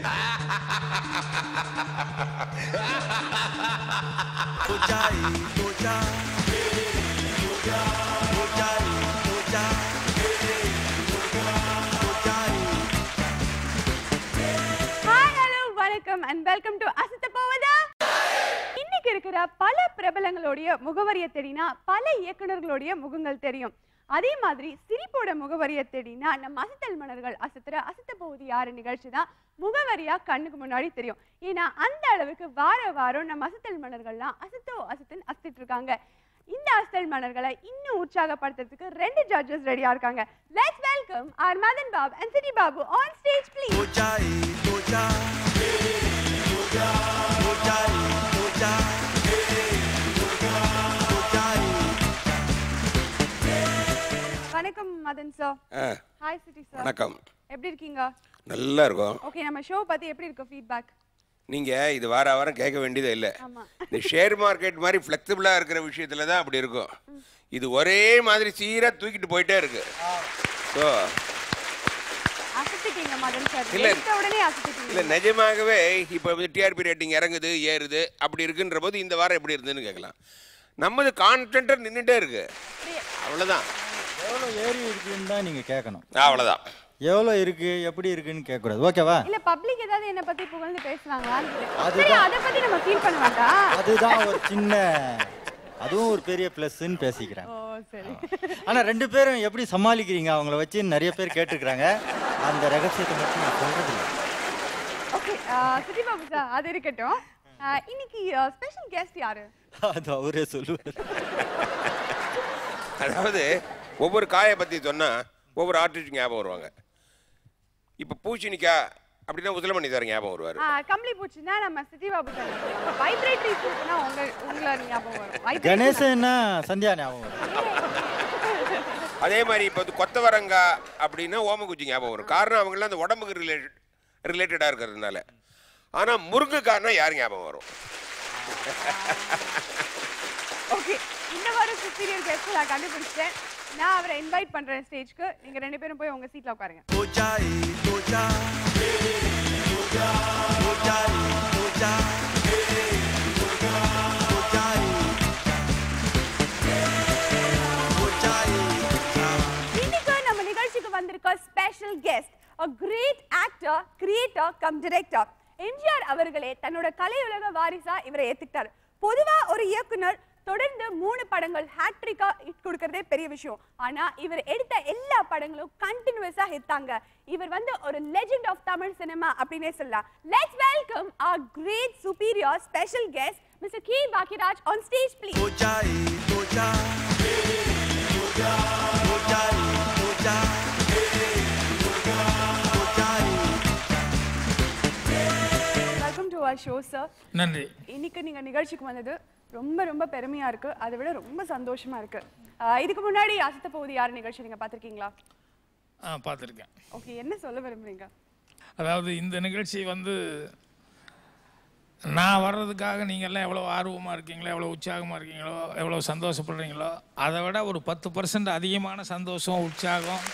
Hi hello வணக்கம் and welcome to அசத்த போவதா இன்னைக்கு இருக்கிற பல பிரபலங்களுடைய முகவரியை தேடினா பல இயக்குனர்களுடைய முகங்கள் தெரியும் அதே மாதிரி சிரிப்போட முகவரியை தேடினா நம்ம அசத்தல் மன்னர்கள் அசத்துற அசத்த போவது யாரு நிகழ்ச்சி தான் முகவரியா கண்ணுக்கு முன்னாடி தெரியும் ஏன்னா அந்த அளவுக்கு வார வாரம் நம்ம அசத்தல் மன்னர்கள்லாம் அசத்தோ அசத்துன்னு அசத்திட்டு இருக்காங்க இந்த அசத்தல் மன்னர்களை இன்னும் உற்சாகப்படுத்துறதுக்கு ரெண்டு ஜட்ஜஸ் ரெடியா இருக்காங்க let's welcome our Madhan Babu and Chitti Babu on stage please வணக்கம் மதன் சார் ஆ ஹாய் சிட்டி சார் வணக்கம் எப்படி இருக்கீங்க நல்லா இருக்கும் ஓகே நம்ம ஷோ பத்தி எப்படி இருக்கு ஃபீட்பேக் நீங்கள் இது வார வாரம் கேட்க வேண்டியதே இல்லை ஆமா இந்த ஷேர் மார்க்கெட் மாதிரி ஃப்ளெக்சிபிளாக இருக்கிற விஷயத்துல தான் அப்படி இருக்கும் இது ஒரே மாதிரி சீராக தூக்கிட்டு போயிட்டே இருக்கு ஸோ அசத்திட்டீங்க மதன் சார் இல்ல. எடுத்த உடனே அசத்திட்டீங்க இல்லை நிஜமாகவே இப்போ வந்து டிஆர்பி ரேட்டிங் இறங்குது ஏறுது அப்படி இருக்குன்ற போது இந்த வாரம் எப்படி இருந்துன்னு கேட்கலாம் நம்மது கான்ஸ்டன்ட்டாக நின்றுட்டே இருக்கு அவ்வளோதான் எவ்வளோ ஏறி இருக்குன்னு தான் நீங்கள் கேட்கணும் அவ்வளோதான் எவ்வளோ இருக்கு எப்படி இருக்குன்னு கேட்கக்கூடாது ஓகேவா இல்ல பப்ளிக் ஏதாவது என்ன பத்தி புகழ்ந்து பேசுறாங்களா அதுதான். சரி அத பத்தி நம்ம ஃபீல் பண்ண வேண்டாம் அதுதான் ஒரு சின்ன அதுவும் ஒரு பெரிய ப்ளஸ்ன்னு பேசிக்கிறேன் ஓ சரி ஆனால் ரெண்டு பேரும் எப்படி சமாளிக்கிறீங்க அவங்கள வச்சு நிறைய பேர் கேட்டிருக்கிறாங்க அந்த ரகசியத்தை மட்டும் நான் சொல்றது இல்லை. ஓகே சிட்டி பாபு சார் அது இருக்கட்டும் ஆ, இன்னைக்கு ஸ்பெஷல் கெஸ்ட் யாரு அது அவரே சொல்லுவார் அதாவது ஒவ்வொரு காயை பற்றி சொன்னால் ஒவ்வொரு ஆர்டிஸ்ட் ஞாபகம் வருவாங்க இப்போ பூசணிக்காய் அப்படின்னா உசிலமணி சார் ஞாபகம் வருவார் ஆ, கம்பளி பூச்சின்னா நம்ம சிட்டி பாபு சார் வைப்ரேட்டரி பூச்சினா உங்க உங்களை ஞாபகம் வரும் Vibratory கணேசன்னா சந்தியா ஞாபகம் வரும் அதே மாதிரி இப்போ வந்து கொத்தவரங்காய் அப்படின்னா ஓமக்குச்சி ஞாபகம் வரும் காரணம் அவங்களாம் அந்த உடம்புக்கு ரிலேட்டட் ரிலேட்டடாக இருக்கிறதுனால ஆனால் முருங்கைக்காரனா யார் ஞாபகம் வரும் ஓகே இந்த வாரம் சுப்பீரியர் கெஸ்ட் நான் கண்டுபிடிச்சேன் நான் அவரை இன்வைட் பண்றேன் ஸ்டேஜ்க்கு நீங்க ரெண்டு பேரும் போய் உங்க சீட்ல உட்காருங்க இன்னைக்கு நம்ம நிகழ்ச்சிக்கு வந்திருக்க special guest a great actor creator cum director MGR அவர்களே தன்னோட கலையுலக வாரிசா இவரை ஏத்துக்கிட்டாரு பொதுவா ஒரு இயக்குனர் தொடர்ந்து மூணு படங்கள் ஹேட்ரிக்கா ஹிட் கொடுக்கறதே பெரிய விஷயம் ஆனா இவர் எடுத்த எல்லா படங்களும் கண்டினியூஸா ஹிட்டாங்க இவர் வந்து ஒரு லெஜெண்ட் ஆஃப் தமிழ் சினிமா அப்படின்னே சொல்லலாம் let's welcome our great superior special guest mister K Bhagyaraj on stage please welcome to our show sir நன்றி இன்னைக்கு நீங்க நிகழ்ச்சிக்கு வந்தது ரொம்ப ரொம்ப பெருமையா இருக்கு அதை விட ரொம்ப சந்தோஷமா இருக்கு ஆஹ் இதுக்கு முன்னாடி அசத்த போகுது யார் நிகழ்ச்சி நீங்க பாத்திருக்கீங்களா ஆ பார்த்துருக்கேன் ஓகே என்ன சொல்ல விரும்புறீங்க அதாவது இந்த நிகழ்ச்சி வந்து நான் வர்றதுக்காக நீங்கள் எல்லாம் எவ்வளோ ஆர்வமாக இருக்கீங்களோ எவ்வளோ உற்சாகமாக இருக்கீங்களோ எவ்வளோ சந்தோஷப்படுறீங்களோ அதை விட ஒரு பத்து பர்சன்ட் அதிகமான சந்தோஷம் உற்சாகம்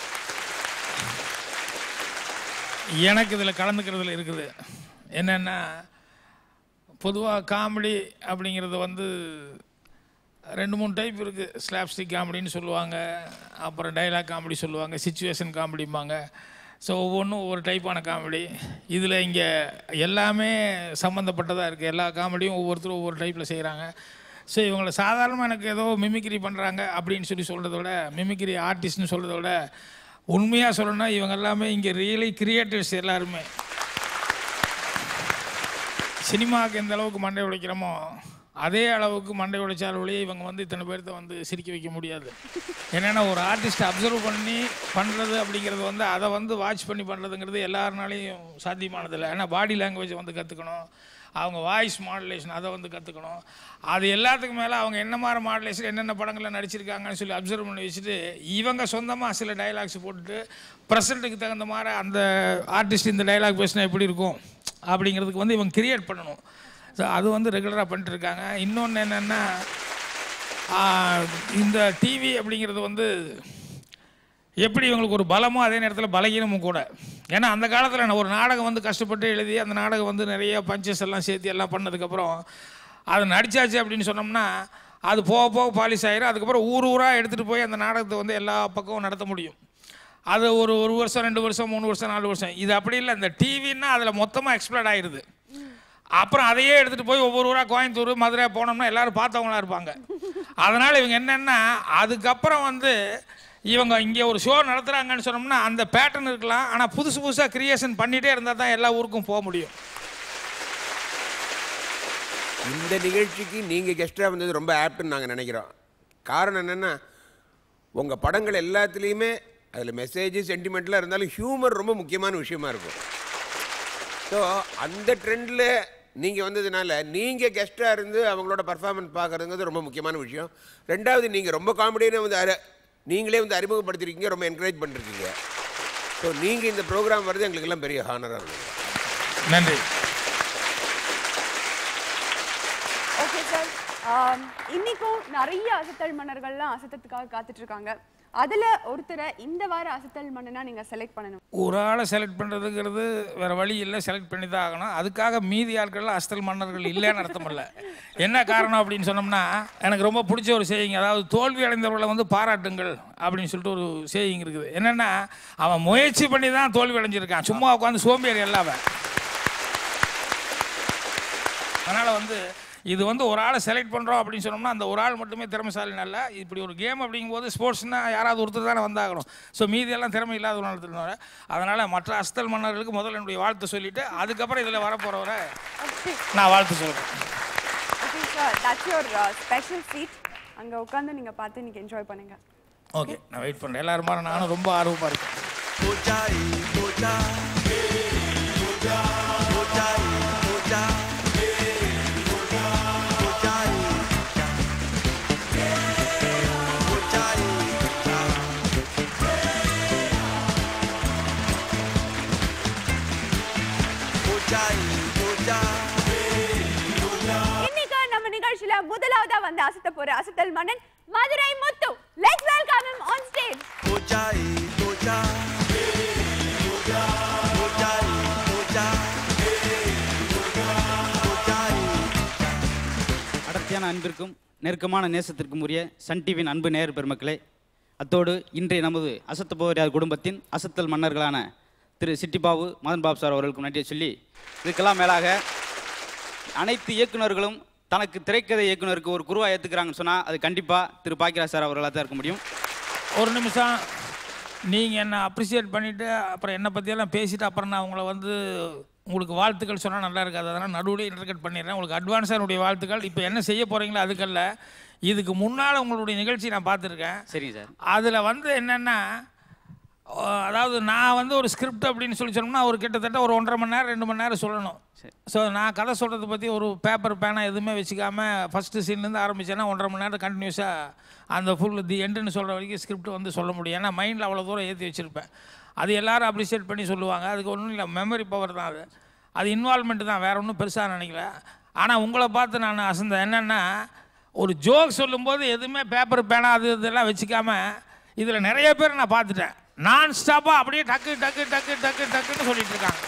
எனக்கு இதில் கலந்துக்கிறதுல இருக்குது என்னென்னா பொதுவாக காமெடி அப்படிங்கிறது வந்து ரெண்டு மூணு டைப் இருக்குது ஸ்லாப்ஸ்டிக் காமெடின்னு சொல்லுவாங்க அப்புறம் டைலாக் காமெடி சொல்லுவாங்க சுச்சுவேஷன் காமெடிம்பாங்க ஸோ ஒவ்வொன்றும் ஒவ்வொரு டைப்பான காமெடி இதில் இங்கே எல்லாமே சம்மந்தப்பட்டதாக இருக்குது எல்லா காமெடியும் ஒவ்வொருத்தரும் ஒவ்வொரு டைப்பில் செய்கிறாங்க ஸோ இவங்களை சாதாரணமாக எனக்கு ஏதோ மிமிக்ரி பண்ணுறாங்க அப்படின்னு சொல்லி சொல்கிறத விட மிமிக்ரி ஆர்டிஸ்ட்னு சொல்கிறத விட உண்மையாக சொல்லணும்னா இவங்க எல்லாமே இங்கே ரியலி கிரியேட்டர்ஸ் எல்லாருமே சினிமாவுக்கு எந்த அளவுக்கு மண்டை உடைக்கிறோமோ அதே அளவுக்கு மண்டை உடைச்சால் ஒழிய இவங்க வந்து இத்தனை பேர்த்த வந்து சிரிக்க வைக்க முடியாது என்னென்னா ஒரு ஆர்டிஸ்ட் அப்சர்வ் பண்ணி பண்ணுறது அப்படிங்கிறது வந்து அதை வந்து வாட்ச் பண்ணி பண்ணுறதுங்கிறது எல்லாருனாலையும் சாத்தியமானதில்லை ஏன்னா பாடி லாங்குவேஜ் வந்து கற்றுக்கணும் அவங்க வாய்ஸ் மாடுலேஷன் அதை வந்து கற்றுக்கணும் அது எல்லாத்துக்கும் மேலே அவங்க என்ன மாதிரி மாடுலேஷன் என்னென்ன படங்களில் நடிச்சிருக்காங்கன்னு சொல்லி அப்சர்வ் பண்ணி வச்சுட்டு இவங்க சொந்தமாக சில டைலாக்ஸ் போட்டுட்டு ப்ரெசண்ட்டுக்கு தகுந்த மாதிரி அந்த ஆர்டிஸ்ட் இந்த டைலாக் பேசினா எப்படி இருக்கும் அப்படிங்கிறதுக்கு வந்து இவங்க கிரியேட் பண்ணணும் ஸோ அது வந்து ரெகுலராக பண்ணிட்டு இருக்காங்க இன்னொன்று என்னென்னா இந்த டிவி அப்படிங்கிறது வந்து எப்படி இவங்களுக்கு ஒரு பலமோ அதே நேரத்தில் பலகீனமும் கூட ஏன்னா அந்த காலத்தில் நான் ஒரு நாடகம் வந்து கஷ்டப்பட்டு எழுதி அந்த நாடகம் வந்து நிறைய பஞ்சஸ் எல்லாம் சேர்த்து எல்லாம் பண்ணதுக்கப்புறம் அது நடிச்சாச்சு அப்படின்னு சொன்னோம்னா அது போக போக பாலிஷ் ஆயிரும் அதுக்கப்புறம் ஊர் ஊராக எடுத்துகிட்டு போய் அந்த நாடகத்தை வந்து எல்லா பக்கமும் நடத்த முடியும் அது ஒரு ஒரு வருஷம் ரெண்டு வருஷம் மூணு வருஷம் நாலு வருஷம் இது அப்படி இல்லை இந்த டிவின்னா அதில் மொத்தமாக எக்ஸ்ப்ளோர்ட் ஆயிடுது அப்புறம் அதையே எடுத்துகிட்டு போய் ஒவ்வொரு ஊராக கோயம்புத்தூர் மதுரை போனோம்னா எல்லாரும் பார்த்தவங்களா இருப்பாங்க அதனால் இவங்க என்னென்னா அதுக்கப்புறம் வந்து இவங்க இங்கே ஒரு ஷோ நடத்துகிறாங்கன்னு சொன்னோம்னா அந்த பேட்டர்ன் இருக்கலாம் ஆனால் புதுசு புதுசாக கிரியேஷன் பண்ணிகிட்டே இருந்தால் தான் எல்லா ஊருக்கும் போக முடியும் இந்த நிகழ்ச்சிக்கு நீங்கள் கெஸ்ட்டாக வந்தது ரொம்ப ஆப்ட்னு நாங்கள் நினைக்கிறோம் காரணம் என்னென்னா உங்கள் படங்கள் எல்லாத்துலேயுமே அதில் மெசேஜ் சென்டிமெண்ட்லாம் இருந்தாலும் ஹியூமர் ரொம்ப முக்கியமான விஷயமா இருக்கும் ஸோ அந்த ட்ரெண்டில் நீங்கள் வந்ததுனால நீங்கள் கெஸ்ட்டாக இருந்து அவங்களோட பர்ஃபார்மன்ஸ் பார்க்குறதுங்கிறது ரொம்ப முக்கியமான விஷயம் ரெண்டாவது நீங்கள் ரொம்ப காமெடியான வந்து அர நீங்களே வந்து அறிமுகப்படுத்திருக்கீங்க ரொம்ப என்கரேஜ் பண்ணிருக்கீங்க ஸோ நீங்கள் இந்த ப்ரோக்ராம் வர்றது எங்களுக்கெல்லாம் பெரிய ஹானராக இருக்கும் நன்றி ஓகே சார் இன்னைக்கும் நிறைய அசத்தல் மன்னர்கள்லாம் அசத்தத்துக்காக காத்துட்டு இருக்காங்க அதுல ஒருத்தரை இந்த வார அசத்தல் மன்னனா நீங்க செலக்ட் பண்ணணும் ஒரு ஆளை செலக்ட் பண்ணுறதுங்கிறது வேறு வழி இல்லை செலக்ட் பண்ணி தான் ஆகணும் அதுக்காக மீதி ஆட்கள்லாம் அஸ்தல் மன்னர்கள் இல்லைன்னு அர்த்தம் இல்லை என்ன காரணம் அப்படின்னு சொன்னோம்னா எனக்கு ரொம்ப பிடிச்ச ஒரு செய்திங்க அதாவது தோல்வி அடைந்தவர்களை வந்து பாராட்டுங்கள் அப்படின்னு சொல்லிட்டு ஒரு செய்திங்க இருக்குது என்னென்னா அவன் முயற்சி பண்ணி தான் தோல்வி அடைஞ்சிருக்கான் சும்மா உட்காந்து சோம்பேறி எல்லாவன் அதனால் வந்து இது வந்து ஒரு ஆளை செலக்ட் பண்ணுறோம் அப்படின்னு சொன்னோம்னா அந்த ஒரு ஆள் மட்டுமே திறமைசாலின்னு அல்ல இப்படி ஒரு கேம் அப்படிங்கும்போது ஸ்போர்ட்ஸ்னா யாராவது ஒருத்தர் தானே வந்தாகணும் ஸோ மீதி எல்லாம் திறமை இல்லாத நடத்துனால அதனால் மற்ற அஸ்தல் மன்னர்களுக்கு முதல்ல என்னுடைய வாழ்த்து சொல்லிவிட்டு அதுக்கப்புறம் இதில் வரப்போகிறவரை நான் வாழ்த்து சொல்கிறேன் okay sir that's your special seat அங்க உட்காந்து நீங்க பார்த்து இன்னைக்கு என்ஜாய் பண்ணுங்க ஓகே நான் வெயிட் பண்ணுறேன் எல்லாரும் மாதிரி நானும் ரொம்ப ஆர்வமாக இருக்கேன் இன்னைக்கு நம்ம நிகழ்ச்சியில முதலாவதா வந்து அசத்த போற அசத்தல் மன்னன் Madurai Muthu let's welcome him on stage அடர்த்தியான அன்பிற்கும் நெருக்கமான நேசத்திற்கும் உரிய சன் டிவியின் அன்பு நேயர் பெருமக்களே அத்தோடு இன்றைய நமது அசத்த போரியார் குடும்பத்தின் அசத்தல் மன்னர்களான திரு சிட்டிபாபு மதன் பாபு சார் அவர்களுக்கும் நன்றியை சொல்லி இதுக்கெல்லாம் மேலாக அனைத்து இயக்குனர்களும் தனக்கு திரைக்கதை இயக்குனருக்கு ஒரு குருவா ஏற்றுக்கிறாங்கன்னு சொன்னால் அது கண்டிப்பாக திரு பாக்கியராஜ் சார் அவர்களாக தான் இருக்க முடியும் ஒரு நிமிஷம் நீங்கள் என்னை அப்ரிஷியேட் பண்ணிவிட்டு அப்புறம் என்னை பற்றியெல்லாம் பேசிட்டு அப்புறம் நான் உங்களை வந்து உங்களுக்கு வாழ்த்துக்கள் சொன்னால் நல்லா இருக்காது அதனால் நடுவில் இன்டர்கட் பண்ணிடுறேன் உங்களுக்கு அட்வான்ஸாக என்னுடைய வாழ்த்துக்கள் இப்போ என்ன செய்ய போகிறீங்களோ அதுக்கல்ல இதுக்கு முன்னால் உங்களுடைய நிகழ்ச்சி நான் பார்த்துருக்கேன் சரிங்க சார் அதில் வந்து என்னென்னா அதாவது நான் வந்து ஒரு ஸ்கிரிப்ட் அப்படின்னு சொல்லி சொன்னோம்னா ஒரு கிட்டத்தட்ட ஒரு ஒன்றரை மணி நேரம் ரெண்டு மணி நேரம் சொல்லணும் ஸோ நான் கதை சொல்கிறத பற்றி ஒரு பேப்பர் பேனா எதுவுமே வச்சுக்காம ஃபஸ்ட்டு சீன்லேருந்து ஆரம்பிச்சேன்னா ஒன்றரை மணி நேரம் கண்டினியூஸாக அந்த ஃபுல் தி எண்டுன்னு சொல்கிற வரைக்கும் ஸ்கிரிப்ட் வந்து சொல்ல முடியும் ஏன்னா மைண்டில் அவ்வளோ தூரம் ஏற்றி வச்சுருப்பேன் அது எல்லாரும் அப்ரிஷியேட் பண்ணி சொல்லுவாங்க அதுக்கு ஒன்றும் இல்லை மெமரி பவர் தான் அது அது இன்வால்மெண்ட் தான் வேறு ஒன்றும் பெருசாக நினைக்கல ஆனால் உங்களை பார்த்து நான் அசந்தேன் என்னென்னா ஒரு ஜோக் சொல்லும்போது எதுவுமே பேப்பர் பேனா அது இதெல்லாம் வச்சுக்காம இதில் நிறைய பேர் நான் பார்த்துட்டேன் நான் ஸ்டாப்பாக அப்படியே டக்கு டக்கு டக்கு டக்கு டக்குன்னு சொல்லிட்டு இருக்காங்க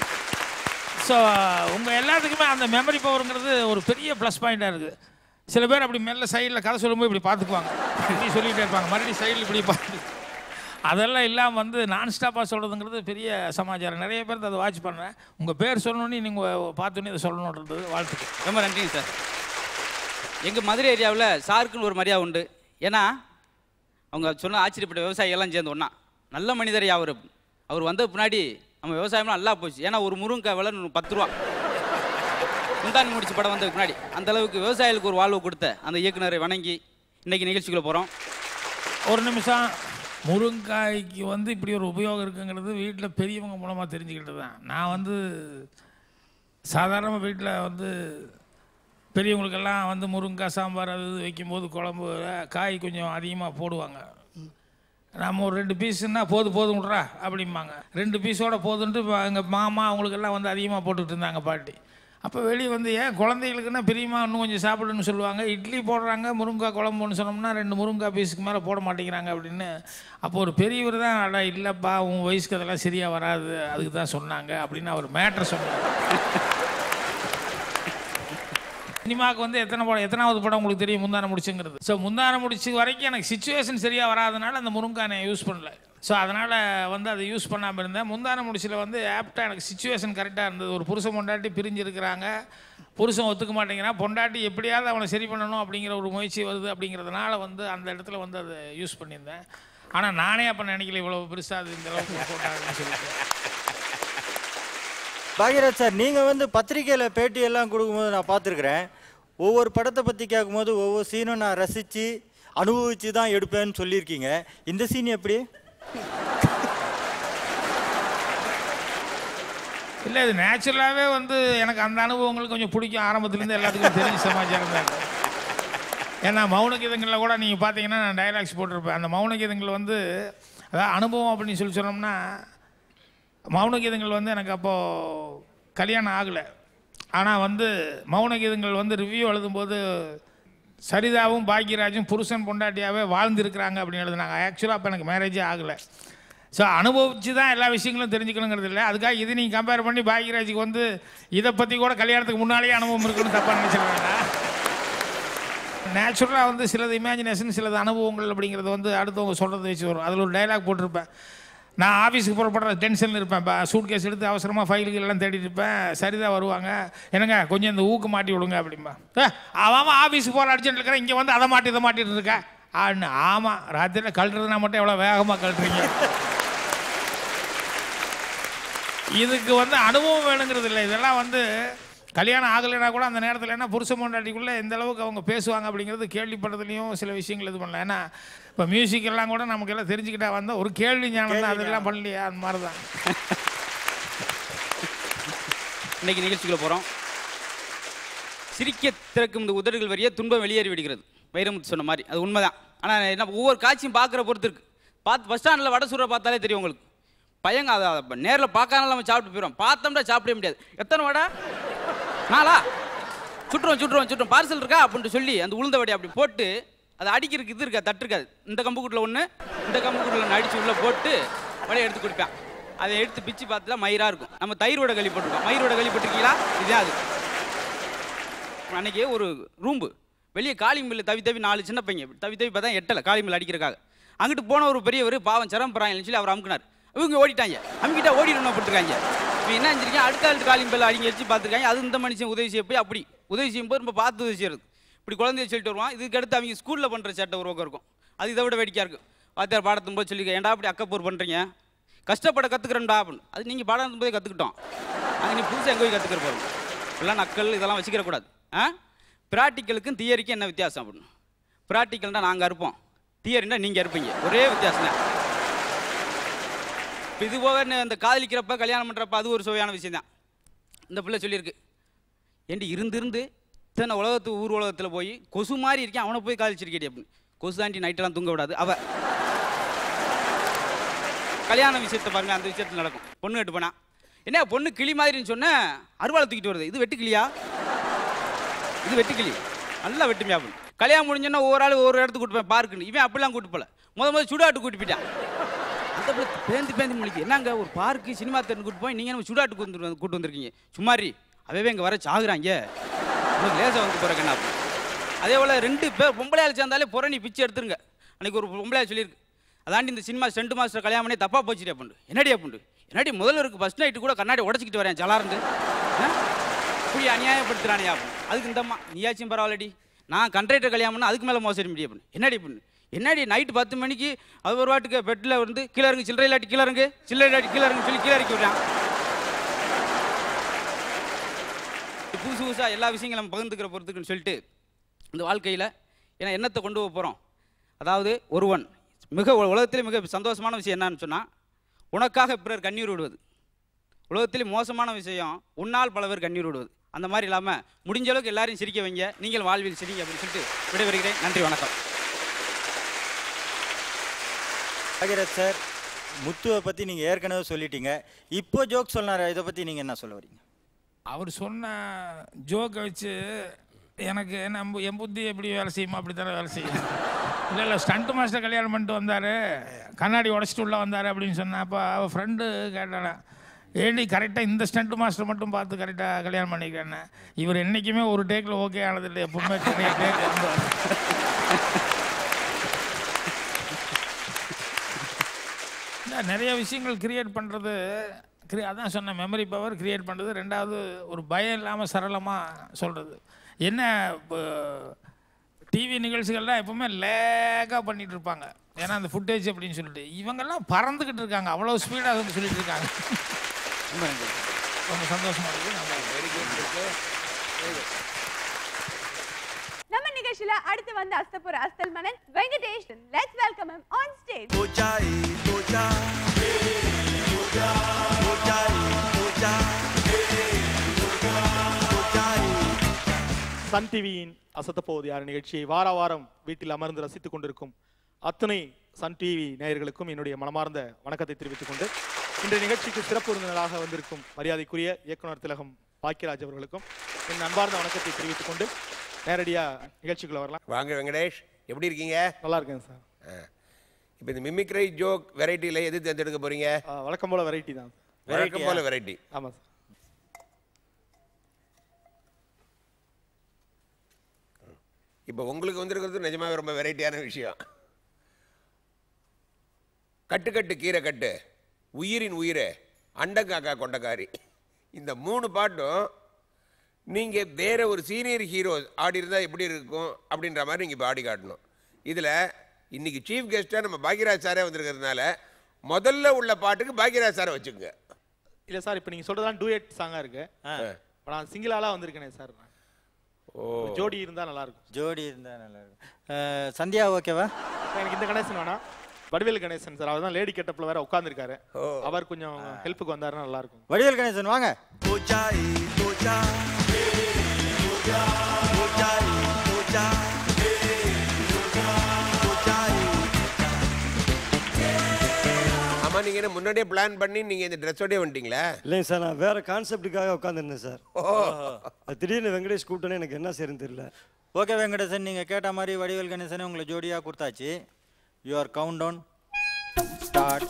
ஸோ உங்கள் எல்லாத்துக்குமே அந்த மெமரி பவருங்கிறது ஒரு பெரிய ப்ளஸ் பாயிண்ட்டாக இருக்குது சில பேர் அப்படி மெல்ல சைடில் கதை சொல்லும்போது இப்படி பார்த்துக்குவாங்க இப்படி சொல்லிகிட்டே இருப்பாங்க மறுபடியும் சைடில் இப்படி பார்த்து அதெல்லாம் இல்லாமல் வந்து நான் ஸ்டாப்பாக சொல்கிறதுங்கிறது பெரிய சமாச்சாரம் நிறைய பேர் அதை வாட்ச் பண்ணுறேன் உங்கள் பேர் சொல்லணுன்னு நீங்கள் பார்த்தோன்னே இதை சொல்லணுன்றது வாழ்த்துக்கள் ரொம்ப நன்றிங்க சார் எங்கள் மதுரை ஏரியாவில் சாருக்குன்னு ஒரு மரியாதை உண்டு ஏன்னா அவங்க சொன்ன ஆச்சரியப்பட்ட விவசாயிகள்லாம் சேர்ந்து ஒன்றா நல்ல மனிதர் அவர் அவர் வந்த பின்னாடி நம்ம விவசாயம்லாம் நல்லா போச்சு ஏன்னா ஒரு முருங்கை விலை நூ- பத்து ரூபா முந்தானி முடிச்சு படம் வந்ததுக்கு முன்னாடி அந்த அளவுக்கு விவசாயிகளுக்கு ஒரு வாழ்வு கொடுத்த அந்த இயக்குனரை வணங்கி இன்னைக்கு நிகழ்ச்சிக்குள்ளே போகிறோம் ஒரு நிமிஷம் முருங்காய்க்கு வந்து இப்படி ஒரு உபயோகம் இருக்குங்கிறது வீட்டில் பெரியவங்க மூலமாக தெரிஞ்சுக்கிட்டு தான் நான் வந்து சாதாரணமாக வீட்டில் வந்து பெரியவங்களுக்கெல்லாம் வந்து முருங்காய் சாம்பார் அது இது வைக்கும்போது குழம்பு காய் கொஞ்சம் அதிகமாக போடுவாங்க நம்ம ஒரு ரெண்டு பீஸுன்னா போது போதும் விட்றா அப்படிம்பாங்க ரெண்டு பீஸோட போதுன்ட்டு எங்கள் மாமா அவங்களுக்கெல்லாம் வந்து அதிகமாக போட்டுக்கிட்டு இருந்தாங்க பாட்டி அப்போ வெளியே வந்து ஏன் குழந்தைகளுக்குன்னா பிரியமா இன்னும் கொஞ்சம் சாப்பிடுன்னு சொல்லுவாங்க இட்லி போடுறாங்க முருங்கைக்காய் குழம்புன்னு சொன்னோம்னா ரெண்டு முருங்கைக்காய் பீஸுக்கு மேலே போட மாட்டேங்கிறாங்க அப்படின்னு அப்போ ஒரு பெரியவர் தான் அடா இல்லைப்பா உன் வயசுக்கு அதெல்லாம் சரியாக வராது அதுக்கு தான் சொன்னாங்க அப்படின்னு அவர் மேட்ரு சொன்னார் சினிமாவுக்கு வந்து எத்தனை படம் எத்தனாவது படம் உங்களுக்கு தெரியும் முந்தான முடிச்சுங்கிறது ஸோ முந்தான முடிச்சு வரைக்கும் எனக்கு சுச்சுவேஷன் சரியாக வராதனால அந்த முருங்கா நான் யூஸ் பண்ணல ஸோ அதனால் வந்து அதை யூஸ் பண்ணாமல் இருந்தேன் முந்தான முடிச்சில் வந்து ஆப்டாக எனக்கு சுச்சுவேஷன் கரெக்டாக இருந்தது ஒரு புருஷன் பொண்டாட்டி பிரிஞ்சு இருக்கிறாங்க புருஷன் ஒத்துக்க மாட்டேங்கிறான் பொண்டாட்டி எப்படியாவது அவனை சரி பண்ணணும் அப்படிங்கிற ஒரு முயற்சி வருது அப்படிங்கிறதுனால வந்து அந்த இடத்துல வந்து அதை யூஸ் பண்ணியிருந்தேன் ஆனால் நானே அப்போ நினைக்கல இவ்வளோ பெருசாக அது இந்த அளவுக்கு போட்டாங்கன்னு சொல்லிட்டு பாக்யராஜ் சார் நீங்கள் வந்து பத்திரிக்கையில் பேட்டி எல்லாம் கொடுக்கும்போது நான் பார்த்துருக்குறேன் ஒவ்வொரு படத்தை பற்றி கேட்கும்போது ஒவ்வொரு சீனும் நான் ரசித்து அனுபவித்து தான் எடுப்பேன்னு சொல்லியிருக்கீங்க இந்த சீன் எப்படி இல்லை இது நேச்சுரலாகவே வந்து எனக்கு அந்த அனுபவங்கள் கொஞ்சம் பிடிக்கும் ஆரம்பத்துலேருந்து எல்லாத்துக்கும் தெரிஞ்ச சமாச்சாரம் தான் இது. ஏன்னா மௌன கீதங்களில் கூட நீங்கள் பார்த்தீங்கன்னா நான் டைலாக்ஸ் போட்டிருப்பேன் அந்த மௌன கீதங்கள் வந்து அதாவது அனுபவம் அப்படின்னு சொல்லி சொன்னோம்னா மௌன கீதங்கள் வந்து எனக்கு அப்போது கல்யாணம் ஆகலை ஆனால் வந்து மௌன கீதங்கள் வந்து ரிவ்யூ எழுதும்போது சரிதாவும் பாக்யராஜும் புருஷன் பொண்டாட்டியாவே வாழ்ந்துருக்கிறாங்க அப்படின்னு எழுதுனாங்க ஆக்சுவலாக அப்போ எனக்கு மேரேஜே ஆகலை ஸோ அனுபவிச்சு தான் எல்லா விஷயங்களும் தெரிஞ்சுக்கணுங்கிறது இல்லை அதுக்காக இது நீங்கள் கம்பேர் பண்ணி பாக்யராஜுக்கு வந்து இதை பற்றி கூட கல்யாணத்துக்கு முன்னாலேயே அனுபவம் இருக்குன்னு தப்பாக நினச்சிட வேண்டாம் நேச்சுரலாக வந்து சிலது இமேஜினேஷன் சிலது அனுபவங்கள் அப்படிங்கிறது வந்து அடுத்தவங்க சொல்கிறத வச்சு வரும் அதில் ஒரு டைலாக் போட்டிருப்பேன் நான் ஆஃபீஸுக்கு புறப்படுற டென்ஷனில் இருப்பேன் இப்போ சூட் கேஸ் எடுத்து அவசரமாக ஃபைலுக்கு எல்லாம் தேடிட்டு இருப்பேன் சரிதான் வருவாங்க என்னங்க கொஞ்சம் இந்த ஊக்கு மாட்டி விடுங்க அப்படிம்பா ஏ அவன் ஆஃபீஸுக்கு போகிற அடிச்சுட்டு இருக்கிறேன் இங்கே வந்து அதை மாட்டி இதை மாட்டிட்டு இருக்க ஆன்னு ஆமாம் ராத்திரியில் கழட்டுறதுனா மட்டும் எவ்வளோ வேகமாக கழட்டுறீங்க இதுக்கு வந்து அனுபவம் வேணுங்கிறது இல்லை இதெல்லாம் வந்து கல்யாணம் ஆகலைன்னா கூட அந்த நேரத்தில் என்ன புருஷ பொண்டாட்டிக்குள்ளே எந்த அளவுக்கு அவங்க பேசுவாங்க அப்படிங்கிறது கேள்விப்பட்டதுலையும் சில விஷயங்கள் இது பண்ணலாம் ஏன்னா இப்போ மியூசிக் எல்லாம் கூட நமக்கு எல்லாம் தெரிஞ்சுக்கிட்டா வந்தால் ஒரு கேள்வி ஞானம் தான் அதெல்லாம் பண்ணலையா அந்த மாதிரி தான் இன்னைக்கு நிகழ்ச்சிக்குள்ள போகிறோம் சிரிக்க திறக்கும் இந்த உதடுகள் வழியே துன்பம் வெளியேறி விடுகிறது வைரமுத்து சொன்ன மாதிரி அது உண்மைதான் ஆனால் என்ன ஒவ்வொரு காட்சியும் பார்க்குற பொறுத்து இருக்கு பார்த்து பஸ் ஸ்டாண்டில் வடை சுடுற பார்த்தாலே தெரியும் உங்களுக்கு பையங்க அதை நேரில் பார்க்காதனால நம்ம சாப்பிட்டு போயிடும் பார்த்தோம்னா சாப்பிடவே முடியாது எத்தனை வடை நாளா சுட்டுருவோம் சுட்டுருவோம் சுட்டுருவோம் பார்சல் இருக்கா அப்படின்ட்டு சொல்லி அந்த உளுந்த வடையை அப்படி போட்டு அதை அடிக்கிறதுக்கு இது இருக்கா தட்டு இருக்காது இந்த கம்பு கூட்டில் ஒன்று இந்த கம்பு கூட்டில் ஒன்று அடித்து உள்ளே போட்டு வடையை எடுத்து கொடுப்பேன் அதை எடுத்து பிச்சு பார்த்தா மயிராக இருக்கும் நம்ம தயிரோட களி போட்டிருக்கோம் மயிரோட களி போட்டிருக்கீங்களா இதுதான் அது அன்னைக்கு ஒரு ரூம்பு வெளியே காளி மில்லு தவி தவி நாலு சின்ன பையன் இப்படி தவி தவி பார்த்தா எட்டலை காளி மில் அடிக்கிறக்காக அங்கிட்டு போன ஒரு பெரியவர் பாவம் சிரமம் போகிறாங்கன்னு சொல்லி அவர் அமுக்குனார் இவங்க ஓடிட்டாங்க அமுக்கிட்டா ஓடிடணும் போட்டுருக்காங்க இப்போ என்ன செஞ்சிருக்கேன் அடுத்த ஆள் காளி மில்ல அடிங்க வச்சு பார்த்துருக்காங்க அது இந்த மனுஷன் உதவி செய்ய போய் அப்படி உதவி செய்யும்போது நம்ம பார்த்து உதவி செய்யறது இப்படி குழந்தைய சொல்லிட்டு வருவான் இதுக்கு அடுத்து அவங்க ஸ்கூலில் பண்ணுற சேட்டை ஒரு பக்கம் இருக்கும் அது இதை விட வேடிக்கையாக இருக்கும் வாத்தியார் பாடத்தும் போது சொல்லி ஏன்டா அப்படி அக்கப்போர் பண்ணுறீங்க கஷ்டப்பட கற்றுக்குறேன்டா அப்படின்னு அது நீங்கள் பாடம் போதே கற்றுக்கிட்டோம் அது நீ புதுசாக எங்கே போய் கற்றுக்கிற போகிறோம் எல்லாம் நக்கல் இதெல்லாம் வச்சுக்கிற கூடாது ஆ ப்ராக்டிக்கலுக்கும் தியரிக்கும் என்ன வித்தியாசம் அப்படின்னு ப்ராக்டிக்கல்னா நாங்கள் இருப்போம் தியரினா நீங்கள் இருப்பீங்க ஒரே வித்தியாசம் தான் இப்போ இது போக இந்த- இந்த காதலிக்கிறப்ப கல்யாணம் பண்ணுறப்ப அது ஒரு சுவையான விஷயம் தான் இந்த பிள்ளை சொல்லியிருக்கு ஏண்டி இருந்து இருந்து இத்தனை உலகத்து ஊர் உலகத்தில் போய் கொசு மாதிரி இருக்கேன் அவனை போய் காதலிச்சிருக்கேடி அப்படின்னு கொசு தாண்டி நைட்டெல்லாம் தூங்க விடாது அவ கல்யாண விஷயத்தை பாருங்க அந்த விஷயத்தில் நடக்கும் பொண்ணு கட்டு போனா என்ன பொண்ணு கிளி மாதிரின்னு சொன்ன அருவாளை தூக்கிட்டு வருது இது வெட்டு கிளியா இது வெட்டு கிளி நல்லா வெட்டுமையா அப்படின்னு கல்யாணம் முடிஞ்சோன்னா ஒவ்வொரு ஆள் ஒவ்வொரு இடத்துக்கு கூட்டு போய் பார்க்குன்னு இவன் அப்படிலாம் கூட்டு போல முத முத சுடாட்டு கூட்டு போயிட்டான் அந்த பிள்ளை பேந்து பேந்து முடிக்கு என்னங்க ஒரு பார்க்கு சினிமா தேட்டர் கூட்டு போய் நீங்கள் நம்ம சுடாட்டு கூட்டு வந்து கூட்டு வந்திருக்கீங்க சும்மாரி அவே இங்கே வர சாகுறாங்க உங்களுக்கு லேசாக வந்து போகிறக்கு என்ன அப்படின்னு. அதே போல் ரெண்டு பேர் பொம்பளையால் சேர்ந்தாலே புறணி பிச்சு எடுத்துருங்க அன்னைக்கு ஒரு பொம்பளையா சொல்லியிருக்கு அதாண்டி இந்த சினிமா சென்ட் மாஸ்டர் கல்யாணம் பண்ணி தப்பாக போச்சுடி அப்படின்னு என்னடி அப்படின்னு என்னடி முதல்ல இருக்கு ஃபஸ்ட் நைட்டு கூட கண்ணாடி உடச்சிக்கிட்டு வரேன் ஜலாருந்து ஆ? இப்படி அநியாயப்படுத்துறானே அப்படின்னு அதுக்கு இந்தம்மா நீயாச்சும் பரவாயில்லடி நான் கண்ட்ரக்டர் கல்யாணம் பண்ணா அதுக்கு மேலே மோசடி முடியும் அப்படின்னு என்னடி பண்ணு என்னடி நைட்டு பத்து மணிக்கு அது ஒரு வாட்டுக்கு பெட்டில் வந்து கீழே இறங்கு சில்லறை இல்லாட்டி கீழே இறங்கு சில்லறை இல்லாட்டி கீழே இறங்கு சொல்லி கீழே இறக்கி விடுறான் புதுசு புதுசாக எல்லா விஷயங்களும் நம்ம பகிர்ந்துக்கிற பொறுத்துக்குன்னு சொல்லிட்டு இந்த வாழ்க்கையில் ஏன்னா என்னத்தை கொண்டு போக போகிறோம் அதாவது ஒருவன் மிக உ- உலகத்திலே மிக சந்தோஷமான விஷயம் என்னன்னு சொன்னால் உனக்காக பிறர் கண்ணீர் விடுவது உலகத்திலே மோசமான விஷயம் உன்னால் பல பேர் கண்ணீர் விடுவது அந்த மாதிரி இல்லாமல் முடிஞ்ச அளவுக்கு எல்லாரையும் சிரிக்க வைங்க நீங்கள் வாழ்வில் சிரிங்க அப்படின்னு சொல்லிட்டு விடைபெறுகிறேன் நன்றி வணக்கம் பாக்யராஜ் சார் முத்துவை பற்றி நீங்கள் ஏற்கனவே சொல்லிட்டீங்க இப்போ ஜோக் சொன்னார் இதை பற்றி நீங்கள் என்ன சொல்ல வரீங்க அவர் சொன்ன ஜோக்கை வச்சு எனக்கு நம்ம என் புத்தி எப்படி வேலை செய்யுமா அப்படி தானே வேலை செய்யும் இல்லை இல்லை ஸ்டண்ட் மாஸ்டர் கல்யாணம் பண்ணிட்டு வந்தார் கண்ணாடி உடச்சிட்டு உள்ளே வந்தார் அப்படின்னு சொன்னேன் அப்போ அவள் ஃப்ரெண்டு கேட்டானா ஏண்டி கரெக்டாக இந்த ஸ்டண்ட் மாஸ்டர் மட்டும் பார்த்து கரெக்டாக கல்யாணம் பண்ணிக்கிறேன்னு இவர் என்றைக்குமே ஒரு டேக்கில் ஓகே ஆனது இல்லை எப்பவுமே நிறைய டேக் இல்லை நிறைய விஷயங்கள் கிரியேட் பண்ணுறது கிரி அதான் சொன்னேன் மெமரி பவர் கிரியேட் பண்ணுறது ரெண்டாவது ஒரு பயம் இல்லாமல் சரளமாக சொல்கிறது என்ன டிவி நிகழ்ச்சிகள்லாம் எப்பவுமே லேக்காக பண்ணிட்டு இருப்பாங்க ஏன்னா அந்த ஃபுட்டேஜ் அப்படின்னு சொல்லிட்டு இவங்கெல்லாம் பறந்துக்கிட்டு இருக்காங்க அவ்வளோ ஸ்பீடாக வந்து சொல்லிட்டு இருக்காங்க ரொம்ப நன்றி ரொம்ப சந்தோஷமா இருக்குது நம்ம நம்ம நிகழ்ச்சியில அடுத்து வந்து அஸ்தபுர அஸ்தல் மனன் Venkatesh let's welcome him on stage Ojai, Oja. Ojai, Oja. Ojai. Sun டிவியின் அசத்தப்போவது யார் நிகழ்ச்சியை வார வாரம் வீட்டில் அமர்ந்து ரசித்துக் கொண்டிருக்கும் அத்தனை சன் டிவி நேயர்களுக்கும் என்னுடைய மனமார்ந்த வணக்கத்தை தெரிவித்துக் கொண்டு இன்றைய நிகழ்ச்சிக்கு சிறப்பு விருந்தினராக வந்திருக்கும் மரியாதைக்குரிய இயக்குனர் திலகம் பாக்கியராஜ் அவர்களுக்கும் என் அன்பார்ந்த வணக்கத்தை தெரிவித்துக் கொண்டு நேரடியாக நிகழ்ச்சிக்குள்ள வரலாம் வாங்க வெங்கடேஷ் எப்படி இருக்கீங்க நல்லா இருக்கேன் சார் இப்போ இந்த மிமிக்ரை ஜோக் வெரைட்டியில் எது தேர்ந்தெடுக்க போறீங்க ஆ, வழக்கம் போல வெரைட்டி தான் வழக்கம் போல வெரைட்டி ஆமாம் சார் இப்போ உங்களுக்கு வந்திருக்கிறது நிஜமாவே ரொம்ப வெரைட்டியான விஷயம் கட்டு கட்டு கீரை கட்டு உயிரின் உயிரே அண்டங்காக்கா கொண்டக்காரி இந்த மூணு பாட்டும் நீங்கள் வேற ஒரு சீனியர் ஹீரோ ஆடி இருந்தால் எப்படி இருக்கும் அப்படின்ற மாதிரி நீங்கள் இப்போ ஆடி காட்டணும் இதில் இன்னைக்கு சீஃப் கெஸ்ட்டாக நம்ம பாக்யராஜ் சாரே வந்திருக்கிறதுனால முதல்ல உள்ள பாட்டுக்கு பாக்யராஜ் சாரை வச்சுக்கோங்க இல்லை சார் இப்போ நீங்கள் சொல்கிறதா டூயட் சாங்காக இருக்கு இப்போ நான் சிங்கிளாலாம் வந்திருக்கேனே சார் ஓ ஜோடி இருந்தால் நல்லா இருக்கும் ஜோடி இருந்தால் நல்லா இருக்கும் அஹ், சந்தியா ஓகேவா எனக்கு இந்த கணேசன் வேணாம் வடிவேல் கணேசன் சார் அவர் தான் லேடி கெட்டப்பில் வேற உட்காந்துருக்காரு ஓ. அவர் கொஞ்சம் ஹெல்ப்புக்கு வந்தாருன்னா நல்லா இருக்கும் வடிவேல் கணேசன் வாங்க Ojai, Oja. Ojai, Oja. Ojai. ஆமாம் நீங்கள் என்ன முன்னாடியே பிளான் பண்ணி நீங்கள் இந்த ட்ரெஸ்ஸோடய வந்துட்டீங்களா இல்லைங்க சார் நான் வேற கான்செப்டுக்காக உட்காந்துருந்தேன் சார் அது திடீர்னு வெங்கடேஷ் கூப்பிட்டோன்னே எனக்கு என்ன செய்யறதுன்னு தெரியல ஓகே வெங்கடேசன் நீங்கள் கேட்ட மாதிரி வடிவேல் கணேசனே உங்களை ஜோடியாக கொடுத்தாச்சு your countdown start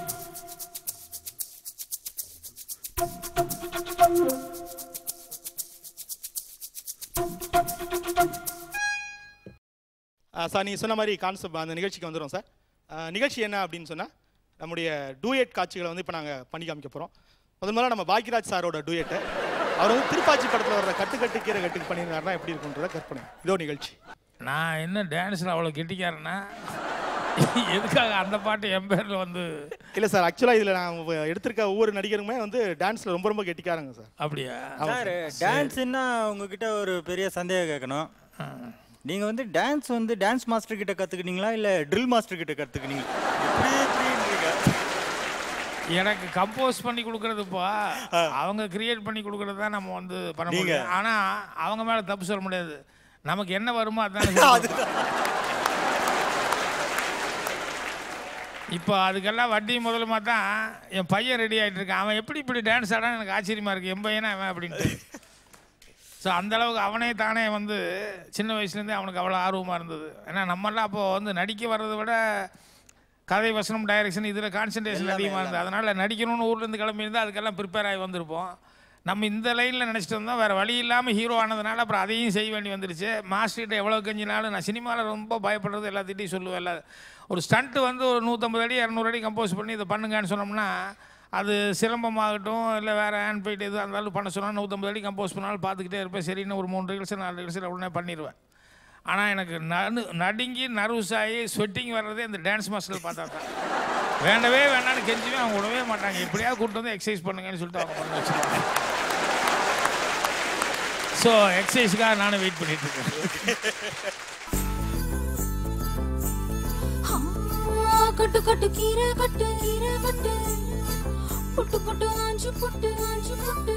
sir நீங்கள் சொன்ன மாதிரி கான்செப்ட் அந்த நிகழ்ச்சிக்கு வந்துடும் சார் ஆ, நிகழ்ச்சி என்ன அப்படின்னு சொன்னால் நம்முடைய டூயட் காட்சிகளை வந்து இப்போ நாங்கள் பண்ணி காமிக்க போகிறோம் முதல் முதல்ல நம்ம பாக்கியராஜ் சாரோட டூயட்டை அவர் வந்து திருப்பாச்சி படத்தில் வர்ற கட்டு கட்டு கீரை கட்டுக்கு பண்ணியிருந்தாருன்னா எப்படி இருக்குன்றத கற்பனை இதோ நிகழ்ச்சி நான் என்ன டான்ஸில் அவ்வளோ கெட்டிக்காரனா எதுக்காக அந்த பாட்டு என் பேரில் வந்து இல்லை சார் ஆக்சுவலாக இதில் நான் எடுத்திருக்க ஒவ்வொரு நடிகருமே வந்து டான்ஸில் ரொம்ப ரொம்ப கெட்டிக்காரங்க சார் அப்படியா சார் டான்ஸ்னா உங்ககிட்ட ஒரு பெரிய சந்தேகம் கேட்கணும் நீங்கள் வந்து டான்ஸ் வந்து டான்ஸ் மாஸ்டர் கிட்ட கற்றுக்கிட்டீங்களா இல்லை ட்ரில் மாஸ்டர் கிட்ட கற்றுக்கிட்டீங்களா இப்படி இப்படின்றீங்க எனக்கு கம்போஸ் பண்ணி கொடுக்கறதுப்பா அவங்க கிரியேட் பண்ணி கொடுக்கறது தான் நம்ம வந்து பண்ண முடியும் ஆனா அவங்க மேல தப்பு சொல்ல முடியாது நமக்கு என்ன வருமோ அதான் இப்போ அதுக்கெல்லாம் வட்டி முதலுமா தான் என் பையன் ரெடி ஆயிட்டு இருக்கான் அவன் எப்படி இப்படி டான்ஸ் ஆடான்னு எனக்கு ஆச்சரியமா இருக்கு என் பையனா அவன் அப்படின்ட்டு ஸோ அந்த அளவுக்கு அவனே தானே வந்து சின்ன வயசுலேருந்தே அவனுக்கு அவ்வளோ ஆர்வமாக இருந்தது ஏன்னா நம்மெல்லாம் அப்போ வந்து நடிக்க வர்றதை விட கதை வசனம் டைரக்ஷன் இதில் கான்சன்ட்ரேஷன் அதிகமாக இருந்தது அதனால் நடிக்கணும்னு ஊர்லேருந்து கிளம்பியிருந்தா அதுக்கெல்லாம் ப்ரிப்பேர் ஆகி வந்திருப்போம் நம்ம இந்த லைனில் நினச்சிட்டு வந்தோம் வேறு வழி இல்லாமல் ஹீரோ ஆனதுனால அப்புறம் அதையும் செய்ய வேண்டி வந்துருச்சு மாஸ்டர்கிட்ட எவ்வளோ கஞ்சினாலும் நான் சினிமாவில் ரொம்ப பயப்படுறது எல்லாத்திட்டையும் சொல்லுவேன் எல்லா ஒரு ஸ்டண்ட்டு வந்து ஒரு நூற்றம்பது அடி இரநூறு அடி கம்போஸ் பண்ணி இதை பண்ணுங்கன்னு சொன்னோம்னா அது சிலம்பமாகட்டும் இல்லை வேறு ஹேண்ட் பைட் எது இருந்தாலும் பண்ண சொன்னால் நூற்றம்பது அடி கம்போஸ் பண்ணாலும் பார்த்துக்கிட்டே இருப்பேன் சரின்னு ஒரு மூணு ரிகல்சல் நாலு ரிகல்சல் உடனே பண்ணிடுவேன் ஆனால் எனக்கு நடு நடுங்கி நர்வஸ் ஆகி ஸ்வெட்டிங் வர்றதே இந்த டான்ஸ் மாஸ்டர் பார்த்தா தான் வேண்டவே வேண்டாம்னு கெஞ்சுவே அவங்க விடவே மாட்டாங்க எப்படியாவது கூப்பிட்டு வந்து எக்ஸசைஸ் பண்ணுங்கன்னு சொல்லிட்டு அவங்க பண்ண வச்சுருவாங்க ஸோ எக்ஸசைஸ்க்காக நானும் வெயிட் பண்ணிட்டு இருக்கேன் ஆ, கட்டு கட்டு கீரை கட்டு கீரை கட்டு புட்டு புட்டு ஆஞ்சு புட்டு ஆஞ்சு புட்டு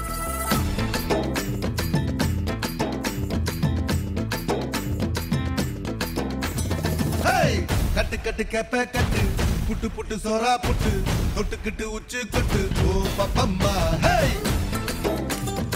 Hey! கட்டு கட்டு கேப்ப கட்டு புட்டு புட்டு சோறா புட்டு தொட்டுக்கிட்டு உச்சு கொட்டு ஓ பப்பம்மா ஹே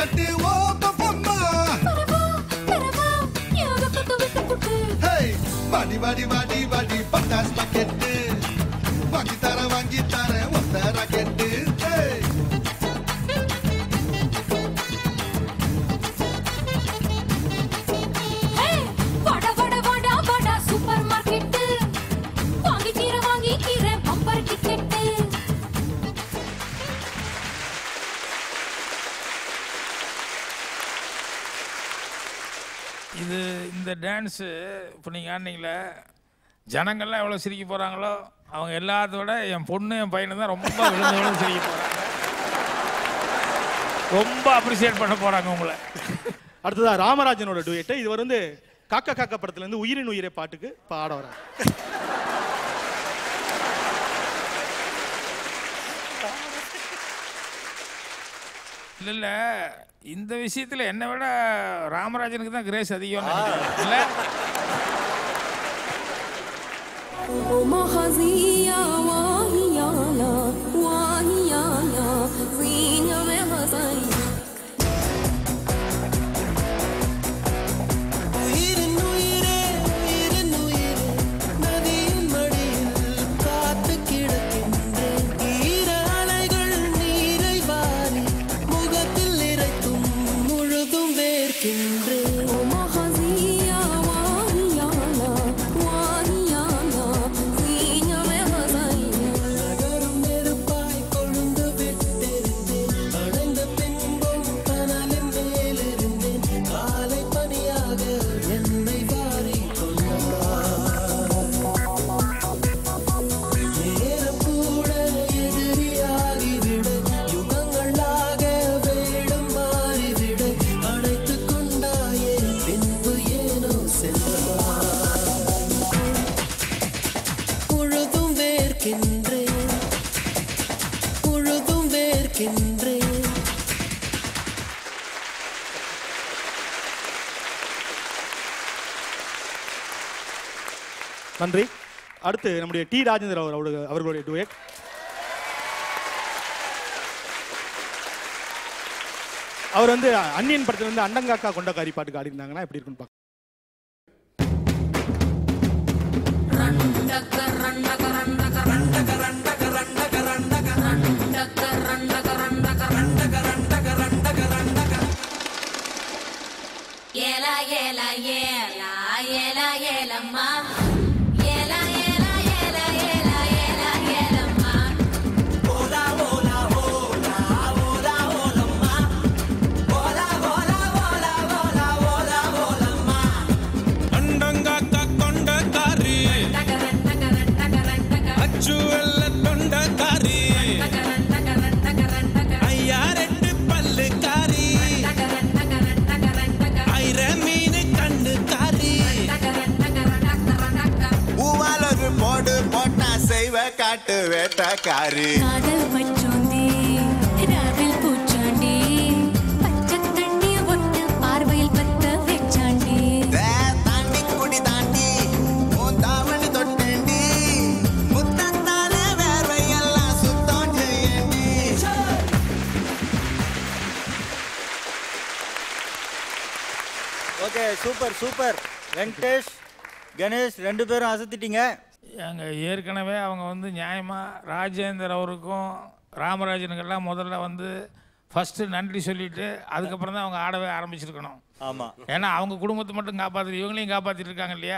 கட்டு ஓ பப்பம்மா பரவா பரவா யாக பத்து விட்டு புட்டு ஹே வாடி வாடி வாடி வாடி பட்டாஸ் பாக்கெட்டு வாங்கி தர வாங்கி தர ஒத்த ராக்கெட்டு ஹே ஹே வட வட வட வட சூப்பர் மார்க்கெட் வாங்கி கீரை வாங்கி கீரை பம்பர் டிக்கெட் இது இந்த டான்ஸு இப்போ நீங்கள் ஆடினீங்களே ஜனங்கள்லாம் எவ்வளோ சிரிக்க போகிறாங்களோ அவங்க எல்லாத்தோட என் பொண்ணு என் பையனு தான் ரொம்ப விழுந்து விழுந்து சிரிக்க போகிறாங்க ரொம்ப அப்ரிசியேட் பண்ண போகிறாங்க உங்களை அடுத்ததா ராமராஜனோட டுயட்டு இது வந்து காக்கா காக்கா படத்துல இருந்து உயிரின் உயிரை பாட்டுக்கு பாட வராங்க இல்லை இல்லை இந்த விஷயத்தில் என்னை விட ராமராஜனுக்கு தான் கிரேஸ் அதிகம் இல்லை ومخزية واهيانا واهيانا زينة مخزية உயிரின் உயிரே உயிரின் உயிரே நதியின் மடியில் காத்து கிடக்கின்றேன் ஈர அலைகள் நீரை வாரி முகத்தில் இறைக்கும் முழுதும் வேர்க்கின்றேன் ومخزية واهيانا واهيانا زينة مخزية நகரும் நெருப்பாய் கொழுந்து விட்டிருந்தேன் அடைந்த பின்பும் கனலின் மேலிருந்தேன் காலை பனியாக என்னை வாரி நேரம் கூட எதிரியாகிவிட யுகங்களாக வேடம் மாறிவிட அழைத்துக் கொண்டாயே பின்பு ஏனோ சென்றாய் முழுதும் வேர்க்கின்றேன் முழுதும் வேர்க்கின்றேன் நன்றி அடுத்து நம்முடைய டி ராஜேந்திர அவர் அவருடைய- அவர்களுடைய டுயட் அவர் வந்து அன்னியன் படத்துல வந்து அண்டங்காக்கா கொண்டக்காரி பாட்டுக்கு ஆடி இருந்தாங்கன்னா எப்படி இருக்குன்னு பார்க்கலாம் ஏலா ஏலா ஏலா ஏலா ஏலம்மா ஏலா ஏலா ஏலா ஏலா ஏலா ஏலம்மா அண்டங்காக்கா கொண்டக்காரி டகரன் டகரன் டகரன் டகரன் அச்சு வெள்ள தொண்டக்காரி டகரன் டகரன் டகரன் டகரன் ஐயா ரெண்டு பல்லுக்காரி டகரன் டகரன் டகரன் டகரன் ஐர மீன் கண்டுக்காரி டகரன் டகரன் டகரன் டகரன் பூவால் ஒரு போடு போட்டா செய்வ காட்டு வேட்டக்காரி காதல் மச்சோந்தி ராவில் பூச்சாண்டி பச்சை தண்ணிய ஒட்டு பார்வையில் பத்த வெச்சாண்டி தாண்டி குடி தாண்டி உன் தாவணி தொட்டேண்டி முத்தத்தால வேர்வையெல்லாம் சுத்தம் செய்யண்டி okay super super Venkatesh Ganesh ரெண்டு பேரும் அசத்திட்டீங்க அங்க ஏற்கனவே அவங்க வந்து நியாயமாக ராஜேந்தர் அவருக்கும் ராமராஜனுக்கெல்லாம் முதல்ல வந்து ஃபஸ்ட்டு நன்றி சொல்லிட்டு அதுக்கப்புறம் தான் அவங்க ஆடவே ஆரம்பிச்சிருக்கணும் ஆமாம் ஏன்னா அவங்க குடும்பத்தை மட்டும் காப்பாற்றி இவங்களையும் காப்பாற்றிட்டு இருக்காங்க இல்லையா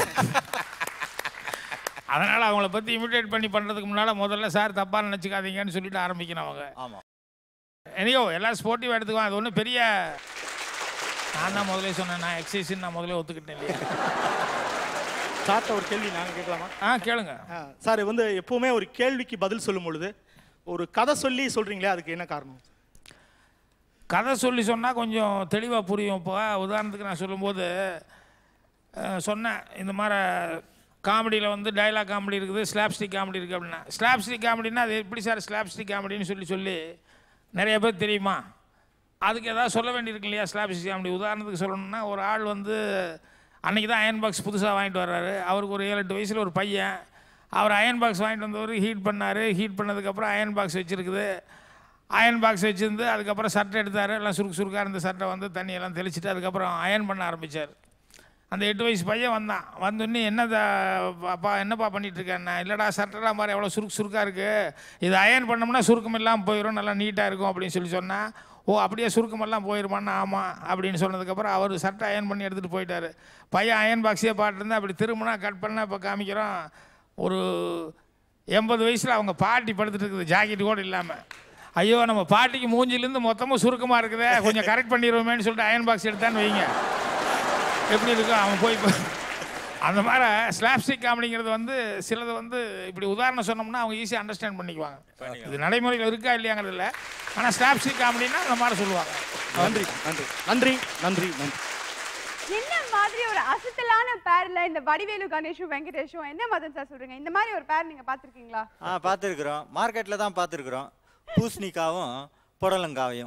அதனால் அவங்கள பற்றி இமிடேட் பண்ணி பண்ணுறதுக்கு முன்னால் முதல்ல சார் தப்பாக நினச்சிக்காதீங்கன்னு சொல்லிட்டு ஆரம்பிக்கணும் அவங்க ஆமாம் எனியோ எல்லாம் ஸ்போர்ட்டிவாக எடுத்துக்குவாங்க அது ஒன்றும் பெரிய நான் தான் முதல்ல சொன்னேன் நான் எக்ஸசைஸ்ன்னு நான் முதல்ல ஒத்துக்கிட்டேன் இல்லையா சார்ட்ட ஒரு கேள்வி நாங்க கேட்கலாமா ஆ கேளுங்க ஆ, சார் வந்து எப்பவுமே ஒரு கேள்விக்கு பதில் சொல்லும் பொழுது ஒரு கதை சொல்லி சொல்றீங்களே அதுக்கு என்ன காரணம் கதை சொல்லி சொன்னால் கொஞ்சம் தெளிவாக புரியும் இப்போ உதாரணத்துக்கு நான் சொல்லும்போது அஹ், சொன்னேன் இந்த மாதிரி காமெடியில் வந்து டைலாக் காமெடி இருக்குது ஸ்லாப்ஸ்டிக் காமெடி இருக்குது அப்படின்னா ஸ்லாப்ஸ்டிக் காமெடினா அது எப்படி சார் ஸ்லாப்ஸ்டிக் காமெடின்னு சொல்லி சொல்லி நிறைய பேர் தெரியுமா அதுக்கு ஏதாவது சொல்ல வேண்டியிருக்கு இல்லையா ஸ்லாப்ஸ்டிக் காமெடி உதாரணத்துக்கு சொல்லணும்னா ஒரு ஆள் வந்து அன்றைக்கி தான் அயன் பாக்ஸ் புதுசாக வாங்கிட்டு வர்றாரு அவருக்கு ஒரு ஏழு எட்டு வயசில் ஒரு பையன் அவர் அயன் பாக்ஸ் வாங்கிட்டு வந்தவர் ஹீட் பண்ணார் ஹீட் பண்ணதுக்கப்புறம் அயன் பாக்ஸ் வச்சுருக்குது அயன் பாக்ஸ் வச்சுருந்து அதுக்கப்புறம் சட்டை எடுத்தார் எல்லாம் சுருக்கு சுருக்காக இருந்த சட்டை வந்து தண்ணியெல்லாம் தெளிச்சிட்டு அதுக்கப்புறம் அயன் பண்ண ஆரம்பித்தார் அந்த எட்டு வயசு பையன் வந்தான் வந்தோடனே என்னதா அப்பா என்னப்பா பண்ணிட்டு இருக்கேன்னா இல்லைடா சட்டெல்லாம் பாரு எவ்வளோ சுருக்கு சுருக்காக இருக்குது இது அயன் பண்ணோம்னா சுருக்கம் இல்லாமல் போயிடும் நல்லா நீட்டாக இருக்கும் அப்படின்னு சொல்லி சொன்னால் ஓ அப்படியே சுருக்கமெல்லாம் போயிருமான்னா ஆமாம் அப்படின்னு சொன்னதுக்கப்புறம் அவர் சட்டை அயன் பண்ணி எடுத்துகிட்டு போயிட்டார் பையன் அயன் பாக்ஸே பாட்டிருந்தா அப்படி திரும்பினா கட் பண்ணால் இப்போ காமிக்கிறோம் ஒரு எண்பது வயசில் அவங்க பாட்டி படுத்துட்டு இருக்குது ஜாக்கெட் கூட இல்லாமல் ஐயோ நம்ம பாட்டிக்கு மூஞ்சிலேருந்து மொத்தமும் சுருக்கமாக இருக்குதே கொஞ்சம் கரெக்ட் பண்ணிடுவோமேன்னு சொல்லிட்டு அயன் பாக்ஸ் எடுத்தான்னு வைங்க எப்படி இருக்கும் அவன் போய் இப்ப- அந்த மாதிரி ஸ்லாப்ஸ்டிக் காமெடிங்கிறது வந்து சிலது வந்து இப்படி உதாரணம் சொன்னோம்னா அவங்க ஈஸியாக அண்டர்ஸ்டாண்ட் பண்ணிக்குவாங்க இது நடைமுறையில் இருக்கா இல்லையாங்கிறது இல்லை ஆனால் ஸ்லாப்ஸ்டிக் காமெடினா அந்த மாதிரி சொல்லுவாங்க நன்றி நன்றி நன்றி நன்றி நன்றி என்ன மாதிரி ஒரு அசத்தலான பேர்ல இந்த வடிவேலு கணேஷும் வெங்கடேஷும் என்ன மதன் சார் சொல்றீங்க இந்த மாதிரி ஒரு பேர் நீங்க பாத்திருக்கீங்களா ஆ பார்த்துருக்குறோம் மார்க்கெட்டில் தான் பார்த்துருக்குறோம் பூசணிக்காவும் புடலங்காவையும்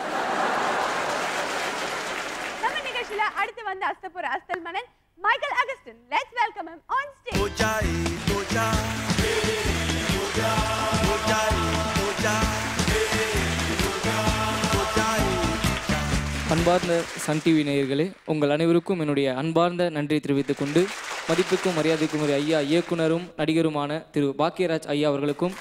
நம்ம நிகழ்ச்சியில அடுத்து வந்து அஸ்தபுர அஸ்தல் மன்னன் Michael Augustine let's welcome him on stage அன்பார்ந்த சன் டிவி நேயர்களே உங்கள் அனைவருக்கும் என்னுடைய அன்பார்ந்த நன்றி தெரிவித்துக் கொண்டு மதிப்புக்கும் மரியாதைக்கும் ஒரு ஐயா இயக்குனரும் நடிகருமான திரு பாக்கியராஜ் ஐயா அவர்களுக்கும்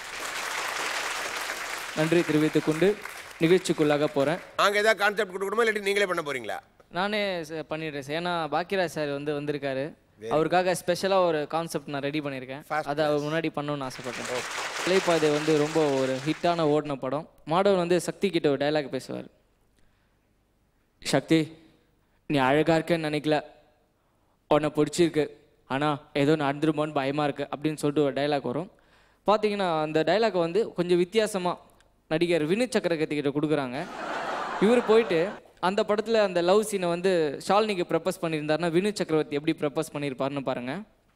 நன்றி தெரிவித்துக் கொண்டு நிகழ்ச்சிக்குள்ளாக போகிறேன் நாங்கள் ஏதாவது கான்செப்ட் கொடுக்கணுமா இல்லாட்டி நீங்களே பண்ண போறீங்களா நானே ச- பண்ணிடுறேன் சார் ஏன்னா பாக்கியராஜ் சார் வந்து வந்திருக்காரு அவருக்காக ஸ்பெஷலாக ஒரு கான்செப்ட் நான் ரெடி பண்ணியிருக்கேன் அதை அவர் முன்னாடி பண்ணணும்னு ஆசைப்பட்டேன் இலைப்பாதை வந்து ரொம்ப ஒரு ஹிட்டான ஓடின படம் மாடவன் வந்து சக்தி கிட்ட ஒரு டைலாக் பேசுவார் சக்தி நீ அழகா இருக்கேன்னு நினைக்கல உன்னை பிடிச்சிருக்கு ஆனால் ஏதோ நடந்துருமோன்னு பயமாக இருக்கு அப்படின்னு சொல்லிட்டு ஒரு டைலாக் வரும் பார்த்தீங்கன்னா அந்த டைலாக் வந்து கொஞ்சம் வித்தியாசமாக நடிகர் வினு சக்கரவர்த்தி கிட்ட கொடுக்குறாங்க இவர் போயிட்டு அந்த படத்தில் அந்த லவ் சீனை வந்து ஷாலினிக்கு ப்ரப்போஸ் பண்ணியிருந்தாருன்னா வினு சக்கரவர்த்தி எப்படி ப்ரப்போஸ் பண்ணியிருப்பாருன்னு பாருங்க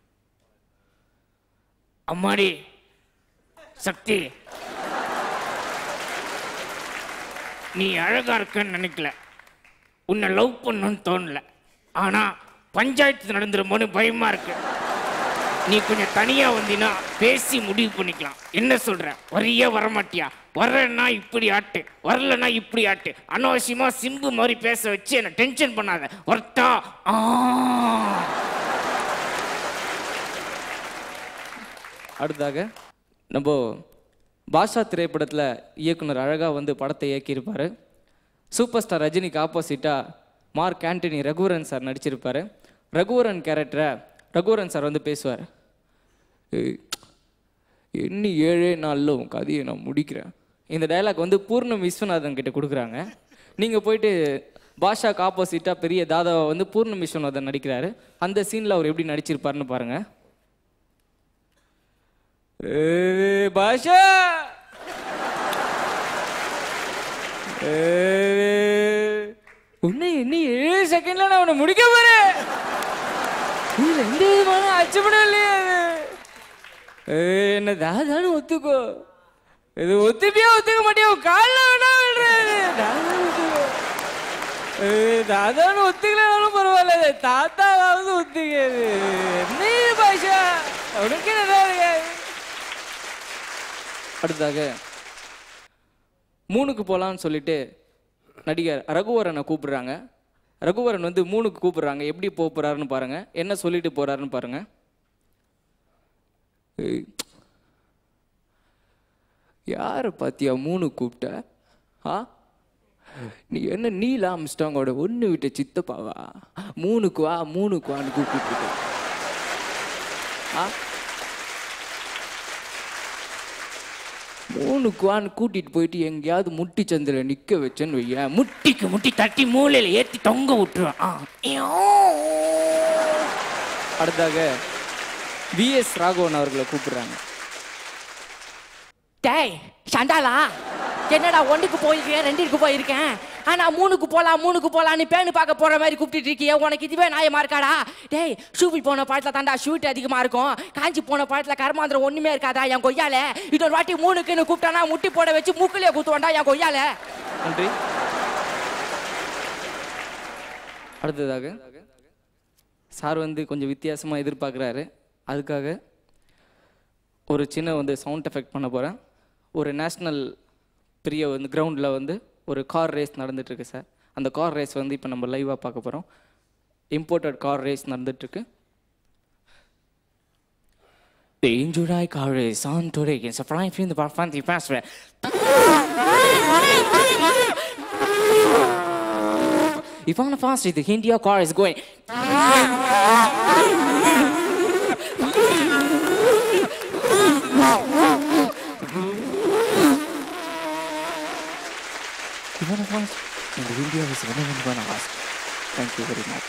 அம்மாடி சக்தி நீ அழகா இருக்கன்னு நினைக்கல உன்னை லவ் பண்ணணும்னு தோணல ஆனா பஞ்சாயத்து நடந்துருமோன்னு பயமா இருக்கு நீ கொஞ்சம் தனியா வந்தீன்னா பேசி முடிவு பண்ணிக்கலாம் என்ன சொல்ற வரியா வரமாட்டியா வர்றேன்னா இப்படி ஆட்டு வரலன்னா இப்படி ஆட்டு அனாவசியமா சிம்பு மாதிரி பேச வச்சு என்ன டென்ஷன் பண்ணாத ஒர்த்தா ஆ அடுத்ததாக நம்ம பாஷா திரைப்படத்தில் இயக்குனர் அழகாக வந்து படத்தை இயக்கியிருப்பார் சூப்பர் ஸ்டார் ரஜினிக்கு ஆப்போசிட்டாக மார்க் ஆண்டனி ரகுவரன் சார் நடிச்சிருப்பார் ரகுவரன் கேரக்டரை ரகுவரன் சார் வந்து பேசுவார் "ஏய், இன்னி ஏழே நாளில் உன் கதையை நான் முடிக்கிறேன் இந்த டயலாக் வந்து பூர்ணம் விஸ்வநாதன் கிட்ட கொடுக்குறாங்க நீங்கள் போயிட்டு பாஷாக்கு ஆப்போசிட்டாக பெரிய தாதாவை வந்து பூர்ணம் விஸ்வநாதன் நடிக்கிறாரு அந்த சீனில் அவர் எப்படி நடிச்சிருப்பாருன்னு பாருங்கள் ஏய், பாஷா ஏய், உன்னை இன்னும் ஏழு செகண்ட்ல நான் உன்னை முடிக்க போறேன் இதுல எந்த விதமான அச்சப்படம் இல்லையா அது? ஏய், என்ன தாதான்னு ஒத்துக்கோ இது ஒத்துப்பியா ஒத்துக்க மாட்டியா உன் கால்ல வேணா விடுறாரு தாதான்னு ஒத்துக்கோ ஏய், தாதான்னு ஒத்துக்கலனாலும் பரவாயில்ல இது தாத்தாவாவது ஒத்துக்காது என்ன இது பாஷா உனக்கு என்ன இருக்காது அடுத்ததாக மூணுக்கு போகலான்னு சொல்லிட்டு நடிகர் ரகுவரனை கூப்பிடுறாங்க ரகுவரன் வந்து மூணுக்கு கூப்பிடுறாங்க எப்படி போக போறாருன்னு பாருங்க என்ன சொல்லிட்டு போறாருன்னு பாருங்க ஏய், யாரை பாத்தியா மூணு கூப்பிட்ட ஆ நீ என்ன நீல ஆம்ஸ்டாங்கோட ஒன்று விட்ட சித்தப்பாவா மூணுக்கு வா மூணுக்கு வான்னு கூப்பிட்டு இருக்க ஆ மூணுக்கு வான்னு கூட்டிட்டு போயிட்டு எங்கேயாவது முட்டி சந்தில நிக்க வச்சேன்னு வையேன் முட்டிக்கு முட்டி தட்டி மூலையில ஏத்தி தொங்க விட்டுருவேன் ஆ. அடுத்தாக விஎஸ் ராகவன் அவர்களை கூப்பிடுறாங்க டேய் சண்டாளா என்னடா ஒன்றுக்கு போயிருக்கேன் ரெண்டுக்கு போயிருக்கேன் ஆனா மூணுக்கு போலாம் மூணுக்கு போலான்னு பேனு பார்க்க போற மாதிரி கூப்பிட்டு இருக்கியே உனக்கு இதுவே நியாயமா இருக்காடா டேய் ஷூவில் போன பழத்துல தாண்டா ஷூட் அதிகமா இருக்கும் காஞ்சி போன பழத்துல கர்மாந்திரம் ஒண்ணுமே இருக்காதா என் கொய்யால இன்னொரு வாட்டி மூணுக்குன்னு கூப்பிட்டானா முட்டி போட வச்சு மூக்குலயே குத்துவான்டா என் கொய்யால நன்றி அடுத்ததாக சார் வந்து கொஞ்சம் வித்தியாசமாக எதிர்பார்க்குறாரு அதுக்காக ஒரு சின்ன வந்து சவுண்ட் எஃபெக்ட் பண்ண போகிறேன் ஒரு நேஷ்னல் பெரிய வந்து கிரவுண்டில் வந்து ஒரு கார் ரேஸ் நடந்துட்டுருக்கு சார் அந்த கார் ரேஸ் வந்து இப்போ நம்ம லைவாக பார்க்க போகிறோம் இம்போர்ட்டட் கார் ரேஸ் நடந்துட்டுருக்கு The Hyundai car is on today. It's a flying from the Barfanti Fastway. If on the fast, the India car is going. If on the fast, and the India is winning going to ask. Thank you very much.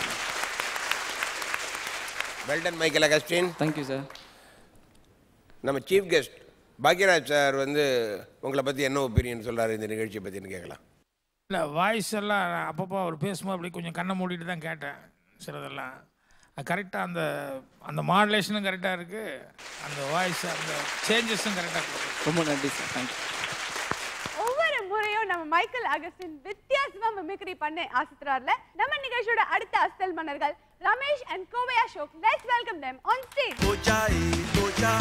Well done Michael Augustine thank you sir நம்ம chief guest Bhagyaraj sir வந்து உங்களை பற்றி என்ன opinion சொல்கிறாரு இந்த நிகழ்ச்சியை பற்றின்னு கேட்கலாம் இல்லை வாய்ஸ் எல்லாம் அப்பப்போ அவர் பேசும்போது அப்படி கொஞ்சம் கண்ணை மூடிட்டு தான் கேட்டேன் சிலதெல்லாம் கரெக்டாக அந்த அந்த மாடுலேஷனும் கரெக்டாக இருக்குது அந்த வாய்ஸ் அந்த சேஞ்சஸும் கரெக்டாக இருக்குது ரொம்ப நன்றி சார் தேங்க்யூ ஒவ்வொரு முறையும் நம்ம மைக்கேல் அகஸ்டின் வித்தியாசமா மிமிக்ரி பண்ண ஆசித்ரார்ல நம்ம நிகழ்ச்சியோட அடுத்த அஸ்தல் மன்னர்கள் Ramesh and Kovai Ashok let's welcome them on stage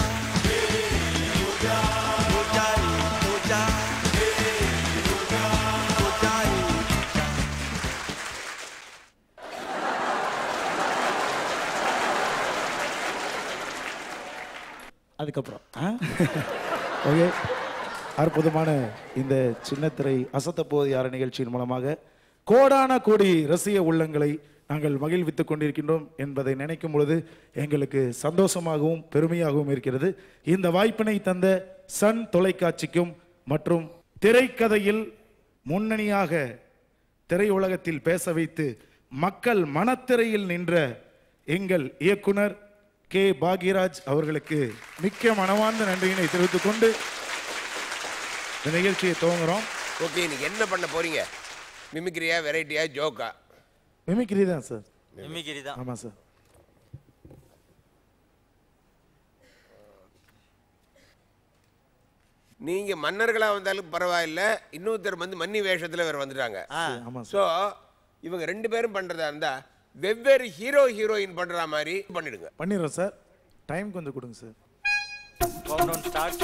அதுக்கப்புறம் ஓகே அற்புதமான இந்த சின்னத்திரை அசத்த போது யார நிகழ்ச்சியின் மூலமாக கோடான கோடி ரசிக உள்ளங்களை நாங்கள் மகிழ்வித்துக் கொண்டிருக்கின்றோம் என்பதை நினைக்கும் பொழுது எங்களுக்கு சந்தோஷமாகவும் பெருமையாகவும் இருக்கிறது இந்த வாய்ப்பினை தந்த சன் தொலைக்காட்சிக்கும் மற்றும் திரைக்கதையில் முன்னணியாக திரையுலகத்தில் பேச வைத்து மக்கள் மனத்திரையில் நின்ற எங்கள் இயக்குனர் கே பாக்யராஜ் அவர்களுக்கு மிக்க மனமார்ந்த நன்றியினை தெரிவித்துக் கொண்டு இந்த நிகழ்ச்சியை துவங்குறோம் ஓகே இன்னைக்கு என்ன பண்ண போறீங்க மிமிக்ரியா வெரைட்டியா ஜோக்கா மிமிக்ரி தான் சார் மிமிக்ரி தான் ஆமாம் சார் நீங்க மன்னர்களா வந்தாலும் பரவாயில்ல இன்னொருத்தர் வந்து மன்னி வேஷத்துல வேற வந்துட்டாங்க ஆமாம் ஸோ இவங்க ரெண்டு பேரும் பண்றதா இருந்தா வெவ்வேறு ஹீரோ ஹீரோயின் பண்ற மாதிரி பண்ணிடுங்க பண்ணிடுறோம் சார் டைம் கொஞ்சம் கொடுங்க sir count start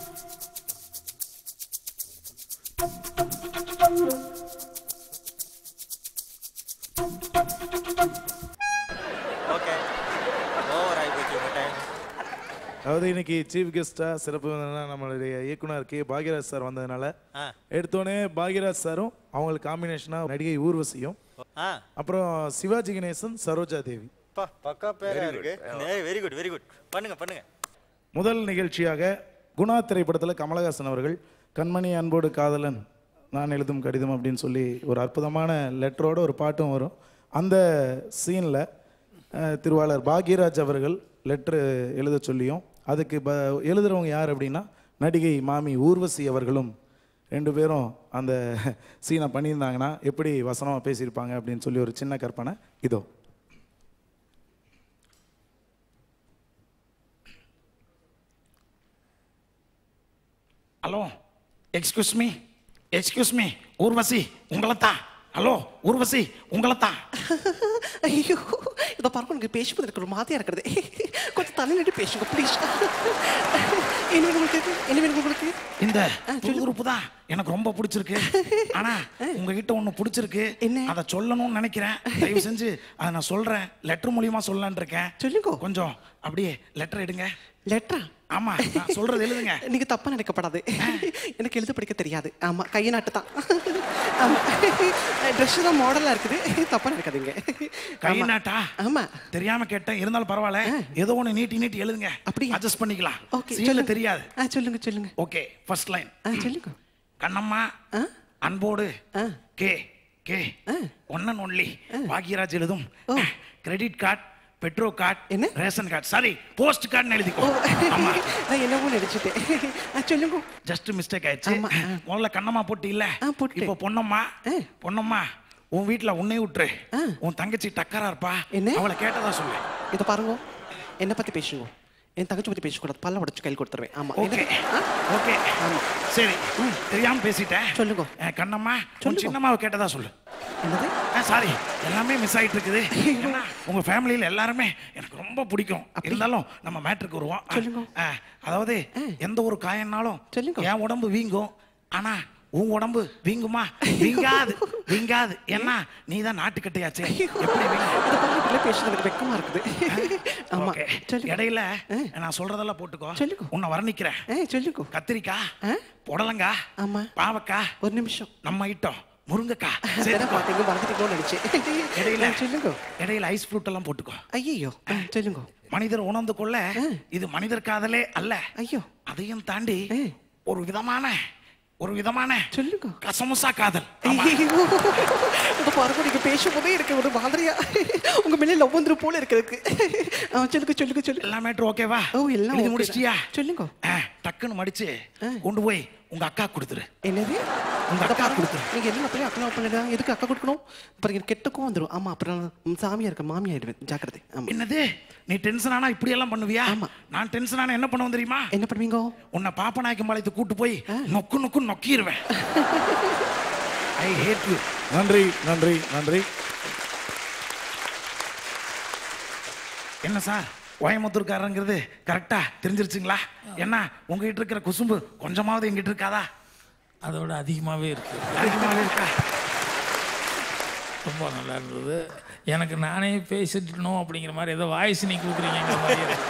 okay over ஆகி போச்சு உங்க டைம் அதாவது இன்னைக்கு சீஃப் கெஸ்ட்டாக சிறப்பு விருந்தினரா நம்மளுடைய இயக்குனர் கே பாக்யராஜ் சார் வந்ததுனால ஆ. எடுத்தோடனே பாக்யராஜ் சாரும் அவங்களுக்கு காம்பினேஷனாக நடிகை ஊர்வசியும் ஆ அப்புறம் சிவாஜி கணேசன் சரோஜா தேவி பா பக்கா பேரா இருக்கு வெரி குட் வெரி குட் பண்ணுங்க பண்ணுங்க முதல் நிகழ்ச்சியாக குணா திரைப்படத்தில் கமலஹாசன் அவர்கள் கண்மணி அன்போடு காதலன் நான் எழுதும் கடிதம் அப்படின்னு சொல்லி ஒரு அற்புதமான லெட்டரோட ஒரு பாட்டும் வரும் அந்த சீனில் திருவாளர் பாக்யராஜ் அவர்கள் லெட்ரு எழுத சொல்லியும் அதுக்கு ப எழுதுறவங்க யார் அப்படின்னா நடிகை மாமி ஊர்வசி அவர்களும் ரெண்டு பேரும் அந்த சீனை பண்ணியிருந்தாங்கன்னா எப்படி வசனமாக பேசியிருப்பாங்க அப்படின்னு சொல்லி ஒரு சின்ன கற்பனை இதோ hello excuse me excuse me Urvashi உங்களை தான் ஹலோ ஊர்வசி உங்களை தான் ஐயோ இதை பாருங்க எனக்கு பேசும்போது எனக்கு ஒரு மாதிரியா இருக்கிறது கொஞ்சம் தள்ளி நின்று பேசுங்க ப்ளீஸ் என்ன வேணும் உங்களுக்கு என்ன வேணும் உங்களுக்கு இந்த புது உறுப்பு தான் எனக்கு ரொம்ப பிடிச்சிருக்கு ஆனா உங்ககிட்ட ஒண்ணு பிடிச்சிருக்கு அதை சொல்லணும்னு நினைக்கிறேன் தயவு செஞ்சு அதை நான் சொல்றேன் லெட்டர் மூலியமா சொல்லலாம்னு இருக்கேன் சொல்லுங்க கொஞ்சம் அப்படியே லெட்டர் எடுங்க லெட்டரா ஆமா நான் சொல்றது எழுதுங்க நீங்க தப்பா நினைக்கப்படாது எனக்கு எழுத படிக்க தெரியாது ஆமா கையை நாட்டு தான் ஆமா ட்ரெஸ் தான் மாடலா இருக்குது தப்பா நினைக்காதீங்க கை ஆமா. நாட்டா ஆமா தெரியாம கேட்டேன் இருந்தாலும் பரவாயில்ல ஏதோ ஒண்ணு நீட்டி நீட்டி எழுதுங்க அப்படி அட்ஜஸ்ட் பண்ணிக்கலாம் ஓகே சீல தெரியாது ஆ சொல்லுங்க சொல்லுங்க ஓகே ஃபர்ஸ்ட் லைன் ஆ சொல்லுங்க கண்ணம்மா அன்போடு K K one and only Bhagyaraj எழுதும் credit card petro card ration card sorry post card எழுதிக்கோ ஆமா நான் என்னவோ நினைச்சிட்டேன் ஆ சொல்லுங்க ஜஸ்ட் மிஸ்டேக் ஆயிடுச்சு முதல்ல கண்ணம்மா போட்டு இல்ல இப்போ பொன்னம்மா பொன்னம்மா உன் வீட்ல உன்னை விட்டுரு உன் தங்கச்சி டக்கரா இருப்பா என்ன அவளை கேட்டதா சொல்லு இதை பாருங்க என்னை பத்தி பேசுங்க என் தங்கச்சி பத்தி பேசக்கூடாது பல்ல உடச்சு கையில் கொடுத்துருவேன் ஆமா ஓகே என்ன- ஓகே சரி தெரியாம பேசிட்டேன் சொல்லுங்க கண்ணம்மா உன் சின்னம்மாவை கேட்டதா சொல்லு என்னது சாரி எல்லாமே மிஸ் ஆயிட்டு இருக்குது ஏன்னா, உங்க ஃபேமிலியில எல்லாருமே எனக்கு ரொம்ப பிடிக்கும் இருந்தாலும் நம்ம மேட்ருக்கு வருவோம் ஆ, அதாவது எந்த ஒரு காயம்னாலும் என் உடம்பு வீங்கும் ஆனா உன் உடம்பு வீங்குமா வீங்காது வீங்காது ஏன்னா நீ தான் நாட்டுக்கட்டையாச்சே எப்படி வீங்கும்? பேசுறது எனக்கு வெக்கமா இருக்குது ஆமா Okay. இடையில நான் சொல்றதெல்லாம் போட்டுக்கோ உன்னை வர்ணிக்கிறேன் சொல்லுக்கோ கத்திரிக்காய் புடலங்காய் ஆமா பாவக்காய் ஒரு நிமிஷம் நம்ம ஐட்டம் முருங்கைக்காய் சரி சேர்த்துக்கோ. பாத்தீங்க மறந்துட்டீங்களோன்னு நினைச்சேன் இடையில சொல்லுங்க இடையில ஐஸ் ஃப்ரூட் எல்லாம் போட்டுக்கோ ஐயோ சொல்லுங்க மனிதர் உணர்ந்து கொள்ள இது மனிதர் காதலே அல்ல ஐயோ அதையும் தாண்டி ஒரு விதமான ஒரு விதமான சொல்லுங்க கசமுசா காதல் ஆமா. ஐயோ இந்த பாருங்க நீங்க பேசும்போதே எனக்கு ஒரு மாதிரியா உங்க மேல லவ் வந்துரு போல இருக்கு ஆ, சொல்லுங்க சொல்லுங்க சொல்லுங்க எல்லா மேட்ரு ஓகேவா ஓ எல்லாம் எழுதி okay முடிச்சிட்டியா தான். சொல்லுங்க ஆ, டக்குன்னு மடிச்சு கொண்டு போய் உங்க அக்கா கொடுத்துரு என்னது உங்க அக்கா கொடுத்துரு நீங்க என்ன அப்படியே அக்கா பண்ணுங்க எதுக்கு அக்கா கொடுக்கணும் அப்புறம் எனக்கு கெட்டக்கும் வந்துரும் ஆமா அப்புறம் நான் சாமியா இருக்க மாமியா ஆயிடுவேன் ஜாக்கிரதை ஆமா என்னது நீ டென்ஷன் ஆனா இப்படி எல்லாம் பண்ணுவியா நான் டென்ஷன் ஆனா என்ன பண்ணுவேன் தெரியுமா என்ன பண்ணுவீங்க உன்னை பாப்பநாயக்கம் பாளையத்துக்கு கூட்டு போய் நொக்கு நொக்கு நொக்கிடுவேன் ஐ ஹேட் யூ நன்றி நன்றி நன்றி என்ன சார் கோயம்புத்தூர்காரங்கிறது கரெக்டா தெரிஞ்சிருச்சுங்களா என்ன உங்ககிட்ட இருக்கிற குசும்பு கொஞ்சமாவது எங்கிட்ட இருக்காதா அதோட அதிகமாகவே இருக்கு அதிகமாகவே இருக்கா ரொம்ப நல்லா இருந்தது எனக்கு நானே பேசிட்டணும் அப்படிங்கிற மாதிரி ஏதோ வாய்ஸ் நீ கொடுக்குறீங்கிற மாதிரி இருக்கு.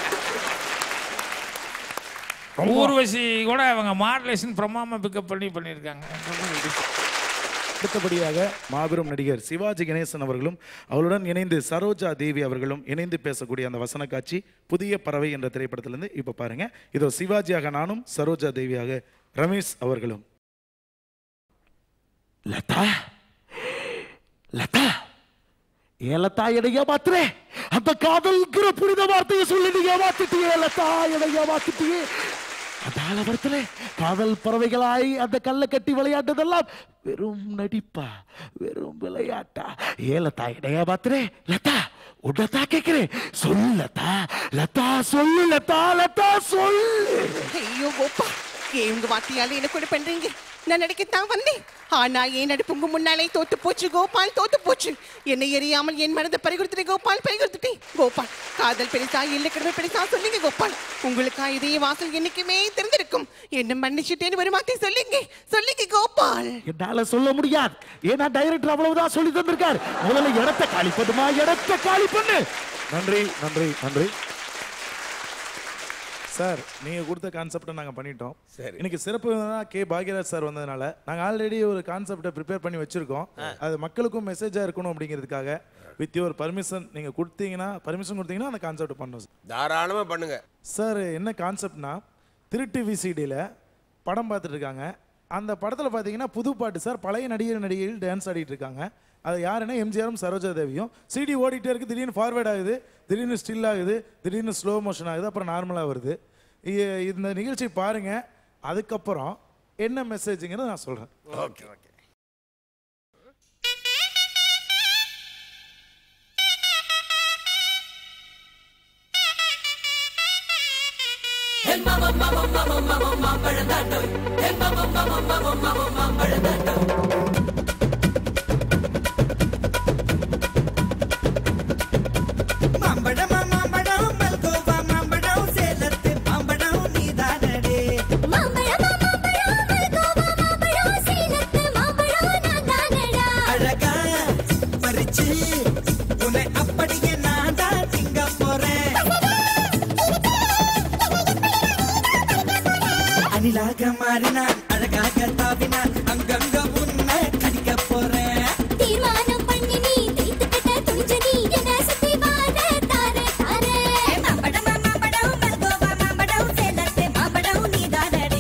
ஊர்வசி கூட அவங்க மாடுலேஷன் பிரமாம பிக்கப் பண்ணி பண்ணியிருக்காங்க அடுத்தபடியாக மாபெரும் நடிகர் சிவாஜி கணேசன் அவர்களும் அவருடன் இணைந்து சரோஜா தேவி அவர்களும் இணைந்து பேசக்கூடிய அந்த வசன காட்சி புதிய பறவை என்ற திரைப்படத்திலிருந்து இப்போ பாருங்க இதோ சிவாஜியாக நானும் சரோஜா தேவியாக ரமேஷ் அவர்களும் லதா லதா ஏன் லதா என்னை ஏமாத்துறே அந்த காதல்ங்கிற புனித வார்த்தையை சொல்லி நீ ஏமாத்திட்டியே லதா என்னை ஏமாத்திட்டியே அந்த ஆலமரத்துல காதல் பறவைகளாய் அந்த கல்லை கட்டி விளையாண்டதெல்லாம் வெறும் நடிப்பா வெறும் விளையாட்டா ஏன் லதா என்னை ஏமாத்துறே லதா உன்னதான் கேட்கிறேன் சொல்லு லதா லதா சொல்லு லதா லதா சொல்லு ஐயோ கோப்பா ஏன் உங்க வார்த்தையால என்ன கூட பண்றீங்க நான் நடிக்கத்தான் வந்தேன் ஆனா ஏன் நடிப்பு உங்க முன்னாலே தோத்து போச்சு கோபால் தோத்து போச்சு என்னை எரியாமல் என் மனதை பறிகொடுத்துட்டேன் கோபால் பறிகொடுத்துட்டேன் கோபால் காதல் பெருசா இல்லை கடமை பெருசா சொல்லுங்க கோபால் உங்களுக்கா இதே வாசல் என்னைக்குமே தெரிஞ்சிருக்கும் என்ன மன்னிச்சுட்டேன்னு ஒரு வார்த்தை சொல்லுங்க சொல்லுங்க கோபால் என்னால சொல்ல முடியாது ஏன்னா டைரக்டர் அவ்வளவுதான் சொல்லி தந்திருக்காரு முதல்ல இடத்த காலி பண்ணுமா இடத்த காலி பண்ணு நன்றி நன்றி நன்றி சார் நீங்க கொடுத்த கான்செப்டை நாங்க பண்ணிட்டோம் சரி. இன்னைக்கு சிறப்பு விருந்தினரா கே பாக்யராஜ் சார் வந்ததுனால நாங்க ஆல்ரெடி ஒரு கான்செப்டை ப்ரிப்பேர் பண்ணி வச்சிருக்கோம் அது மக்களுக்கும் மெசேஜா இருக்கணும் அப்படிங்கிறதுக்காக வித் யுவர் பர்மிஷன் நீங்க கொடுத்தீங்கன்னா பர்மிஷன் கொடுத்தீங்கன்னா அந்த கான்செப்ட் பண்ணோம் சார் தாராளமா பண்ணுங்க சார் என்ன கான்செப்ட்னா திருட்டு விசிடியில் படம் பார்த்துட்டு இருக்காங்க அந்த படத்தில் பார்த்தீங்கன்னா புது பாட்டு சார் பழைய நடிகர் நடிகைகள் டான்ஸ் ஆடிட்டு இருக்காங்க அது யாருன்னா எம்ஜிஆரும் சரோஜா தேவியும் சிடி ஓடிட்டே இருக்கு திடீர்னு ஃபார்வேர்ட் ஆகுது திடீர்னு ஸ்டில் ஆகுது திடீர்னு ஸ்லோ மோஷன் ஆகுது அப்புறம் நார்மலாக வருது இ- இந்த நிகழ்ச்சி பாருங்க அதுக்கப்புறம் என்ன மெசேஜுங்கிறத நான் சொல்கிறேன் ஓகே ஓகே மாம்பழமா மாம்பழம் மல்கோவா மாம்பழம் சேலத்து மாம்பழம் நீதானடே அழகா பறிச்சு உன்னை அப்படியே நான் தான் திங்க போறேன் அணிலாக மாறினான் அழகாக தாவினான் அங்கங்க உன்னை கடிக்க போறேன் தீர்மானம் பண்ணி நீ தீர்த்துக்கிட்ட துணிஞ்ச நீ என்ன சுத்தி வார தார தார மாம்பழம் மாம்பழம் மல்கோவா மாம்பழம் சேலத்து மாம்பழம் நீதானடே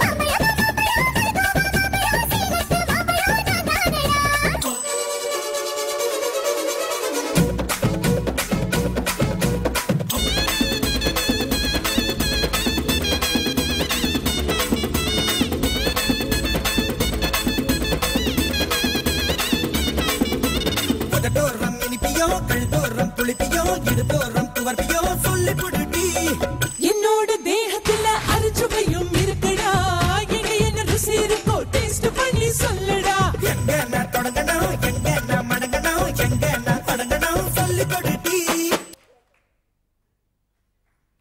உதட்டோரம் இனிப்பியோ கழுத்தோரம் புளிப்பியோ இடுத்தோரம் துவர்ப்பியோ சொல்லி புடுடி என்னோட தேகத்துல அரிச்சுவையும் இருக்குடா எங்க என்ன ருசி இருக்கோ டேஸ்ட் பண்ணி சொல்லுடா எங்க நான் தொடங்கணும் எங்க நான் மடங்கணும் எங்க நான் தொடங்கணும் சொல்லி கொடுடி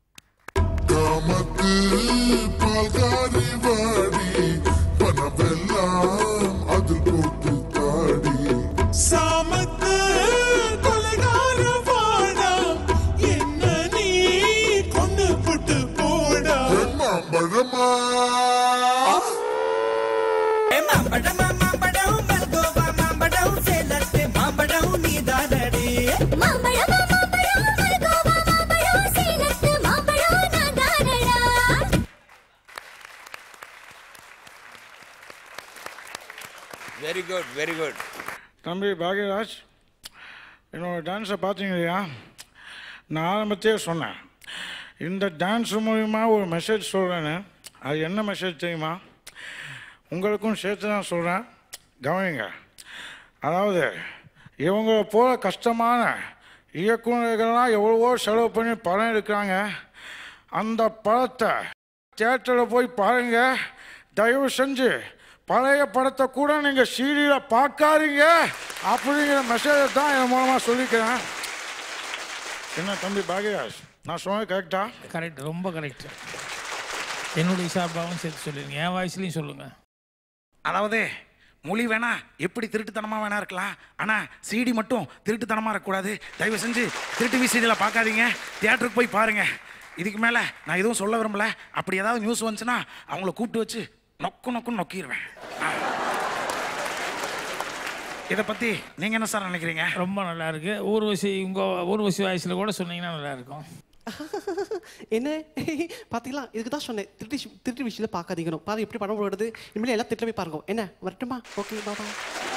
காமத்து பால்காரி வாடி பணவெல்ல சாமத்து கொலைகார வாடா என்ன நீ கொண்டு புட்டு போடா மாம்பழமா மாம்பழமா மாம்பழம் மல்கோவா மாம்பழம் சேலத்து மாம்பழம் நீதானடி மாம்பழமா மாம்பழம் மல்கோவா மாம்பழம் சேலத்து மாம்பழம் நான்தானடா வெரி குட் வெரி குட் தம்பி பாக்யராஜ் என்னோட டான்ஸை பார்த்தீங்க இல்லையா நான் ஆரம்பத்தையே சொன்னேன் இந்த டான்ஸ் மூலிமா ஒரு மெசேஜ் சொல்கிறேன்னு அது என்ன மெசேஜ் தெரியுமா உங்களுக்கும் சேர்த்து தான் சொல்கிறேன் கவனிங்க அதாவது இவங்க போல கஷ்டமான இயக்குநர்கள்லாம் எவ்வளவோ செலவு பண்ணி படம் எடுக்கிறாங்க அந்த படத்தை தியேட்டரில் போய் பாருங்க தயவு செஞ்சு பழைய படத்தை கூட நீங்கள் சீடியில் பார்க்காதீங்க அப்படிங்கிற மெசேஜை தான் என் மூலமாக சொல்லிக்கிறேன் என்ன தம்பி பாக்யராஜ் நான் சொன்னது கரெக்டா கரெக்ட் ரொம்ப கரெக்ட் என்னுடைய சார்பாகவும் சேர்த்து சொல்லிடுங்க என் வாய்ஸ்லையும் சொல்லுங்கள் அதாவது மொழி வேணா எப்படி திருட்டுத்தனமாக வேணா இருக்கலாம் ஆனால் சிடி மட்டும் திருட்டுத்தனமாக இருக்கக்கூடாது தயவு செஞ்சு திருட்டு விசிடியில் பார்க்காதீங்க தியேட்டருக்கு போய் பாருங்க இதுக்கு மேலே நான் எதுவும் சொல்ல விரும்பல அப்படி ஏதாவது நியூஸ் வந்துச்சுன்னா அவங்கள கூப்பிட்டு வச்சு நொக்கு நொக்குன்னு நொக்கிடுவேன் இதை பற்றி நீங்கள் என்ன சார் நினைக்கிறீங்க ரொம்ப நல்லா இருக்கு ஊர்வசி உங்கள் ஊர்வசி வாய்ஸில் கூட சொன்னீங்கன்னா நல்லா இருக்கும் என்ன பாத்தீங்களா இதுக்கு தான் சொன்னேன் திருட்டு ஷி- திருட்டு விஷயத்தை பார்க்காதீங்கணும் பாரு எப்படி படம் போடுறது இனிமேல் எல்லாம் திட்ட போய் பாருங்க என்ன வரட்டுமா ஓகே பாபா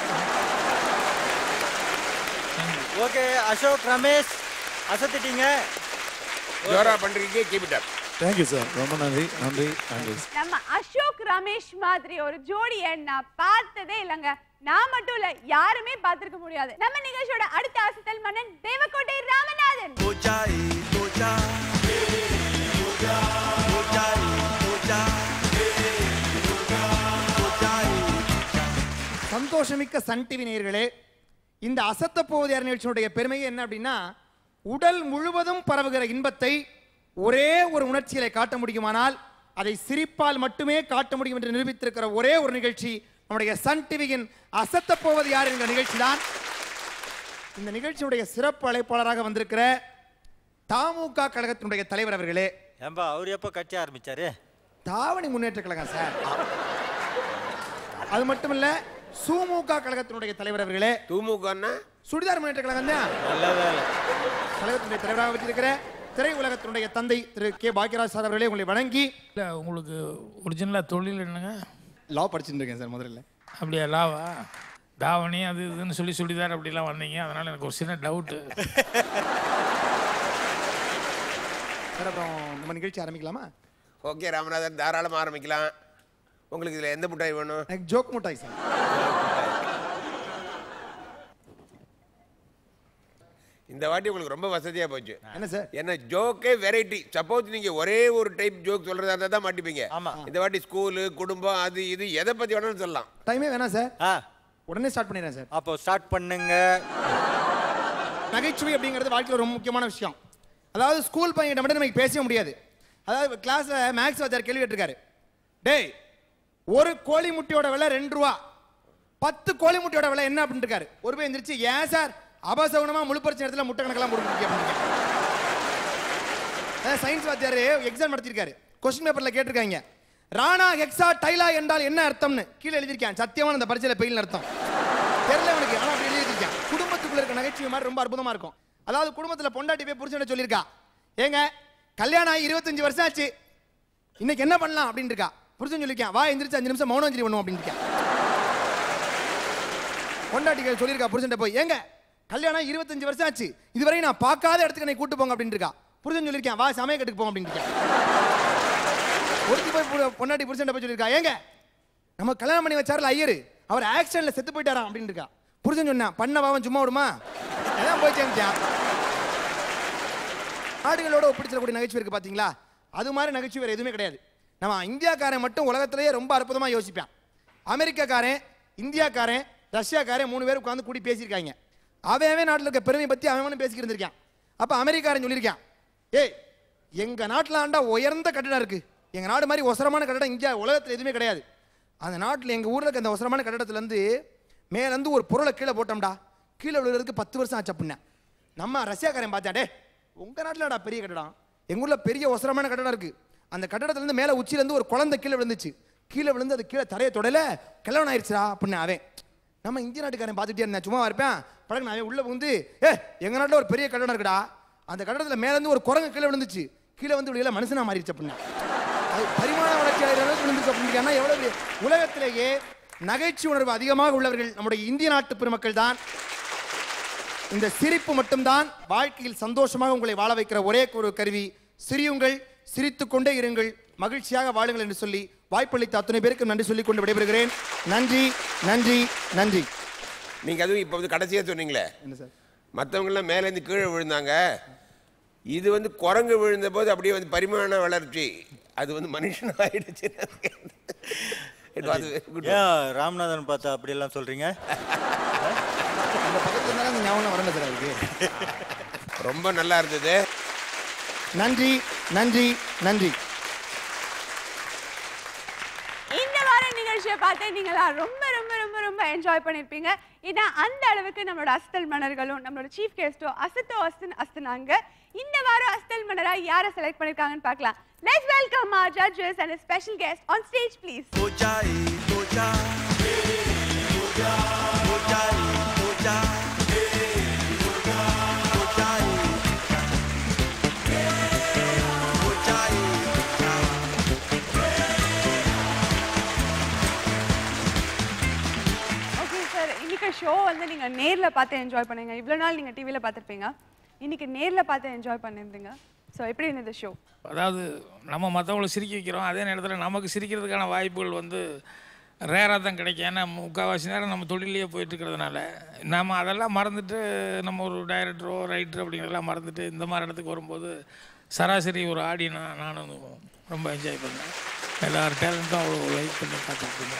ஓகே அசோக் ரமேஷ் அசத்திட்டீங்க ஜோரா பண்றீங்க keep it up thank you sir ரொம்ப நன்றி நன்றி நன்றி நம்ம அசோக் ரமேஷ் மாதிரி ஒரு ஜோடியை நான் பார்த்ததே இல்லைங்க நான் மட்டும் இல்ல யாருமே பார்த்திருக்க முடியாது நம்ம நிகழ்ச்சியோட அடுத்த அசத்தல் மன்னன் தேவக்கோட்டை ராமநாதன் சந்தோஷமிக்க சன் டிவி நேயர்களே இந்த அசத்த போவதியார் நிகழ்ச்சியினுடைய பெருமை என்ன அப்படின்னா உடல் முழுவதும் பரவுகிற இன்பத்தை ஒரே ஒரு உணர்ச்சியில காட்ட முடியுமானால் அதை சிரிப்பால் மட்டுமே காட்ட முடியும் என்று நிரூபித்திருக்கிற ஒரே ஒரு நிகழ்ச்சி நம்முடைய சன் டிவியின் அசத்த போவது யார் என்ற நிகழ்ச்சி தான் இந்த நிகழ்ச்சியுடைய சிறப்பு அழைப்பாளராக வந்திருக்கிற தமுக கழகத்தினுடைய தலைவர் அவர்களே ஏம்பா அவர் எப்போ கட்சி ஆரம்பிச்சாரு தாவணி முன்னேற்ற கழகம் சார் அது மட்டும் இல்ல சுமுக கழகத்தினுடைய தலைவர் அவர்களே தூமுகன்னா சுடிதார் முன்னேற்ற கழகம் தான் நல்ல வேலை கழகத்தினுடைய தலைவராக வச்சிருக்கிற திரை உலகத்தினுடைய தந்தை திரு கே பாக்யராஜ் சார் அவர்களே உங்களை வணங்கி இல்லை உங்களுக்கு ஒரிஜினலாக தொழில் என்னங்க லா படிச்சுட்டு இருக்கேன் சார் முதல்ல அப்படியா லாவா தாவணி அது இதுன்னு சொல்லி சுடிதார் அப்படிலாம் வந்தீங்க அதனால் எனக்கு ஒரு சின்ன டவுட்டு சார் அப்புறம் நம்ம நிகழ்ச்சி ஆரம்பிக்கலாமா ஓகே ராமநாதன் தாராளமாக ஆரம்பிக்கலாம் உங்களுக்கு இதில் எந்த மிட்டாய் வேணும் எனக்கு ஜோக் முட்டாய் சார் இந்த வாட்டி உங்களுக்கு ரொம்ப வசதியாக போச்சு என்ன சார் ஏன்னா ஜோக்கே வெரைட்டி சப்போஸ் நீங்கள் ஒரே ஒரு டைப் ஜோக் சொல்கிறதா இருந்தால் தான் மாட்டிப்பீங்க இந்த வாட்டி ஸ்கூலு குடும்பம் அது இது எதை பற்றி வேணாலும் சொல்லலாம் டைமே வேணாம் சார் உடனே ஸ்டார்ட் பண்ணிடுறேன் சார் அப்போ ஸ்டார்ட் பண்ணுங்க நகைச்சுவை அப்படிங்கிறது வாழ்க்கையில் ரொம்ப முக்கியமான விஷயம் அதாவது ஸ்கூல் பையன்கிட்ட மட்டும் நமக்கு பேசவே முடியாது அதாவது கிளாஸில் மேக்ஸ் வாத்தியார் கேள்வி கேட்டிருக்காரு டேய் ஒரு கோழி முட்டையோட விலை ரெண்டு ரூபா பத்து கோழி முட்டையோட விலை என்ன அப்படின்னு இருக்காரு ஒரு போய் எந்திரிச்சு ஏன் சார் அபசகுணமா முழு பரிச்சை இடத்துல முட்டை கணக்கெல்லாம் போட்டு அப்படின்னு சயின்ஸ் வாத்தியார் எக்ஸாம் நடத்திருக்காரு கொஸ்டின் பேப்பர்ல கேட்டிருக்காங்க ராணா ஹெக்ஸா டைலா என்றால் என்ன அர்த்தம்னு கீழே எழுதியிருக்கேன் சத்தியமான அந்த பரீட்சையில பெயில் அர்த்தம் தெரியல உனக்கு ஆனா அப்படி எழுதியிருக்கேன் குடும்பத்துக்குள்ள இருக்க நகைச்சுவை மாதிரி ரொம்ப அற்புதமா இருக்கும் அதாவது குடும்பத்துல பொண்டாட்டி போய் புருஷன் சொல்லியிருக்கா ஏங்க கல்யாணம் ஆகி இருபத்தஞ்சு வருஷம் ஆச்சு இன்னைக்கு என்ன பண்ணலாம் அப்படின்னு இருக்கா புருஷன் சொல்லியிருக்கேன் வா எந்திரிச்சு அஞ்சு நிமிஷம் மௌனஞ்சலி பண்ணுவோம் அப்படின்னு இருக்கா பொண்டாட்டி சொல்லியிருக்கா புருஷன் போய் ஏங்க கல்யாணம் இருபத்தஞ்சு வருஷம் ஆச்சு இதுவரை நான் பார்க்காத இடத்துக்கு என்னை கூட்டு போங்க அப்படின்னு இருக்கா புருஷன் சொல்லியிருக்கேன் வா சமயக்கட்டுக்கு போங்க அப்படின்னு இருக்கா ஒருத்தி போய் பு- பொண்டாட்டி புருஷன் போய் சொல்லியிருக்கா ஏங்க நம்ம கல்யாணம் பண்ணி வச்சார்ல ஐயரு அவர் ஆக்சிடென்ட்ல செத்து போயிட்டாராம் அப்படின்னு இருக்கா புருஷன் சொன்னா பண்ண பாவம் சும்மா விடுமா அதான் போய் சேர்ந்துட்டான் நாடுகளோட ஒப்பிடிச்சிடக்கூடிய நகைச்சுவை இருக்கு பாத்தீங்களா அது மாதிரி நகைச்சுவை வேற எதுவுமே கிடையாது நம்ம இந்தியாக்காரன் மட்டும் உலகத்திலேயே ரொம்ப அற்புதமா யோசிப்பான் அமெரிக்காக்காரன் இந்தியாக்காரன் ரஷ்யாக்காரன் மூணு பேர் உட்காந்து கூடி பேசியிருக்காங்க அவன் அவன் நாட்டில் இருக்க பெருமை பத்தி அவன் அவனும் பேசிக்கிட்டு இருந்திருக்கான் அப்ப அமெரிக்காரன் சொல்லியிருக்கான் ஏய் எங்க நாட்டில் ஆண்டா உயர்ந்த கட்டடம் இருக்கு எங்க நாடு மாதிரி ஒசரமான கட்டடம் இந்தியா உலகத்தில் எதுவுமே கிடையாது அந்த நாட்டில் எங்க ஊர்ல இருக்க அந்த ஒசரமான கட்டடத்துல இருந்து மேலேருந்து ஒரு பொருளை கீழே போட்டோம்டா கீழே விழுகிறதுக்கு பத்து வருஷம் ஆச்சு அப்படின்னா நம்ம ரஷ்யாக்காரன் பார்த்தாடே உங்க நாட்டிலடா பெரிய கட்டடம் எங்க ஊர்ல பெரிய ஒசரமான கட்டடம் இருக்கு அந்த கட்டடத்துல இருந்து மேல உச்சியில இருந்து ஒரு குழந்தை கீழே விழுந்துச்சு கீழே விழுந்து அது கீழே தரையை தொடல கிழவன் ஆயிடுச்சுடா அப்படின்னு அவன் நம்ம இந்திய நாட்டுக்காரன் பார்த்துட்டே இருந்தேன் சும்மா இருப்பேன் பழகு அவன் உள்ள வந்து ஏ எங்க நாட்டில் ஒரு பெரிய கட்டடம் இருக்குடா அந்த கட்டடத்துல மேல இருந்து ஒரு குரங்கு கீழே விழுந்துச்சு கீழே வந்து விழுகல மனுஷனா மாறிடுச்சு அப்படின்னு அது பரிமாண வளர்ச்சி அடைகிற அளவுக்கு விழுந்துச்சு அப்படின்னு எவ்வளவு பெரிய உலகத்திலேயே நகைச்சுவை உணர்வு அதிகமாக உள்ளவர்கள் நம்முடைய இந்திய நாட்டு பெருமக்கள் தான் இந்த சிரிப்பு மட்டும்தான் வாழ்க்கையில் சந்தோஷமாக உங்களை வாழ வைக்கிற ஒரே ஒரு கருவி சிரியுங்கள் சிரித்துக் கொண்டே இருங்கள் மகிழ்ச்சியாக வாழுங்கள் என்று சொல்லி வாய்ப்பளித்த அத்தனை பேருக்கு நன்றி சொல்லிக் கொண்டு விடைபெறுகிறேன் நன்றி நன்றி நன்றி நீங்க அதுவும் இப்போ வந்து கடைசியா சொன்னீங்களே என்ன சார் மற்றவங்களாம் மேலேருந்து கீழே விழுந்தாங்க இது வந்து குரங்கு விழுந்த போது அப்படியே வந்து பரிமாண வளர்ச்சி அது வந்து மனுஷன் ஆயிடுச்சு It was very good. ஏன் ராமநாதன் பார்த்தா அப்படியெல்லாம் சொல்றீங்க அந்த பக்கத்துல இருந்தாலும் அந்த ஞாபகம் வரல சார் அவருக்கு ரொம்ப நல்லா இருந்தது நன்றி நன்றி நன்றி இந்த வார நிகழ்ச்சியை பார்த்து நீங்களா ரொம்ப ரொம்ப ரொம்ப ரொம்ப என்ஜாய் பண்ணிருப்பீங்க ஏன்னா அந்த அளவுக்கு நம்மளோட அஸ்தல் மன்னர்களும் நம்மளோட சீஃப் கெஸ்டோ அசத்தோ அஸ்தன் அஸ்தனாங்க இந்த வாரம் அஸ்தல் மன்னரா யாரை செலக்ட் பண்ணிருக்காங்கன்னு பார்க்கலாம் let's welcome our judges and a special guest on stage please okay sir இன்னைக்கு ஷோ வந்து நீங்க நேர்ல பார்த்து என்ஜாய் பண்ணுங்க இவ்வளவு நாள் நீங்க டிவில பார்த்திருப்பீங்க இன்னைக்கு நேர்ல பார்த்து என்ஜாய் பண்ணிருந்தீங்க ஸோ எப்படி இருந்தது ஷோ அதாவது நம்ம மற்றவங்கள சிரிக்க வைக்கிறோம் அதே நேரத்தில் நமக்கு சிரிக்கிறதுக்கான வாய்ப்புகள் வந்து ரேராக தான் கிடைக்கும் ஏன்னா முக்கால்வாசி நேரம் நம்ம தொழிலையே போயிட்டு இருக்கிறதுனால நம்ம அதெல்லாம் மறந்துட்டு நம்ம ஒரு டைரக்டரோ ரைட்டர் அப்படிங்கிறதெல்லாம் மறந்துட்டு இந்த மாதிரி இடத்துக்கு வரும்போது சராசரி ஒரு ஆடியனா நானும் ரொம்ப என்ஜாய் பண்ணேன் எல்லார் டேலண்ட்டும் அவ்வளோ லைக் பண்ணி பார்த்துருக்கீங்க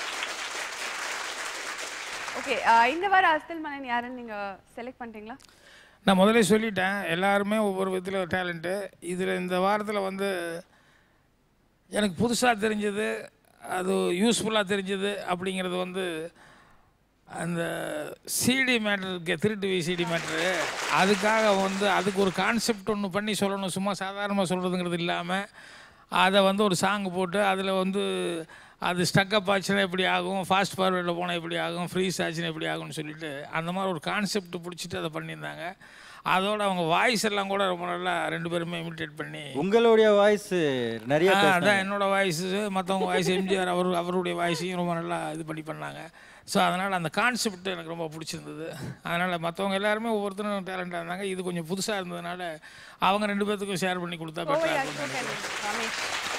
ஓகே இந்த வாரம் அஸ்தல் மன்னன் யாருன்னு நீங்க செலக்ட் பண்ணிட்டீங்களா நான் முதல்ல சொல்லிட்டேன் எல்லாருமே ஒவ்வொரு விதத்தில் டேலண்ட்டு இதில் இந்த வாரத்தில் வந்து எனக்கு புதுசாக தெரிஞ்சது அது யூஸ்ஃபுல்லாக தெரிஞ்சது அப்படிங்கிறது வந்து அந்த சிடி மேட்டருக்கு திருட்டு விசிடி மேட்ரு அதுக்காக வந்து அதுக்கு ஒரு கான்செப்ட் ஒன்று பண்ணி சொல்லணும் சும்மா சாதாரணமாக சொல்கிறதுங்கிறது இல்லாமல் அதை வந்து ஒரு சாங் போட்டு அதில் வந்து அது ஸ்டக்கப் ஆச்சுன்னா எப்படி ஆகும் ஃபாஸ்ட் ஃபார்வேர்டில் போனால் எப்படி ஆகும் ஃப்ரீஸ் ஆச்சுன்னா எப்படி ஆகும்னு சொல்லிட்டு அந்த மாதிரி ஒரு கான்செப்ட் பிடிச்சிட்டு அதை பண்ணியிருந்தாங்க அதோட அவங்க வாய்ஸ் எல்லாம் கூட ரொம்ப நல்லா ரெண்டு பேருமே இமிட்டேட் பண்ணி உங்களுடைய வாய்ஸ் நிறைய ஆ, பேசுனாங்க. அதான் என்னோட வாய்ஸ் மற்றவங்க வாய்ஸ் எம்ஜிஆர் அவர் அவருடைய வாய்ஸையும் ரொம்ப நல்லா இது பண்ணி பண்ணாங்க ஸோ அதனால் அந்த கான்செப்ட் எனக்கு ரொம்ப பிடிச்சிருந்தது அதனால் மற்றவங்க எல்லாருமே ஒவ்வொருத்தரும் டேலண்டாக இருந்தாங்க இது கொஞ்சம் புதுசாக இருந்ததுனால அவங்க ரெண்டு பேர்த்துக்கும் ஷேர் பண்ணி கொடுத்தா கோவை பெட்டராக அசோக் இருக்கும் and ரமேஷ்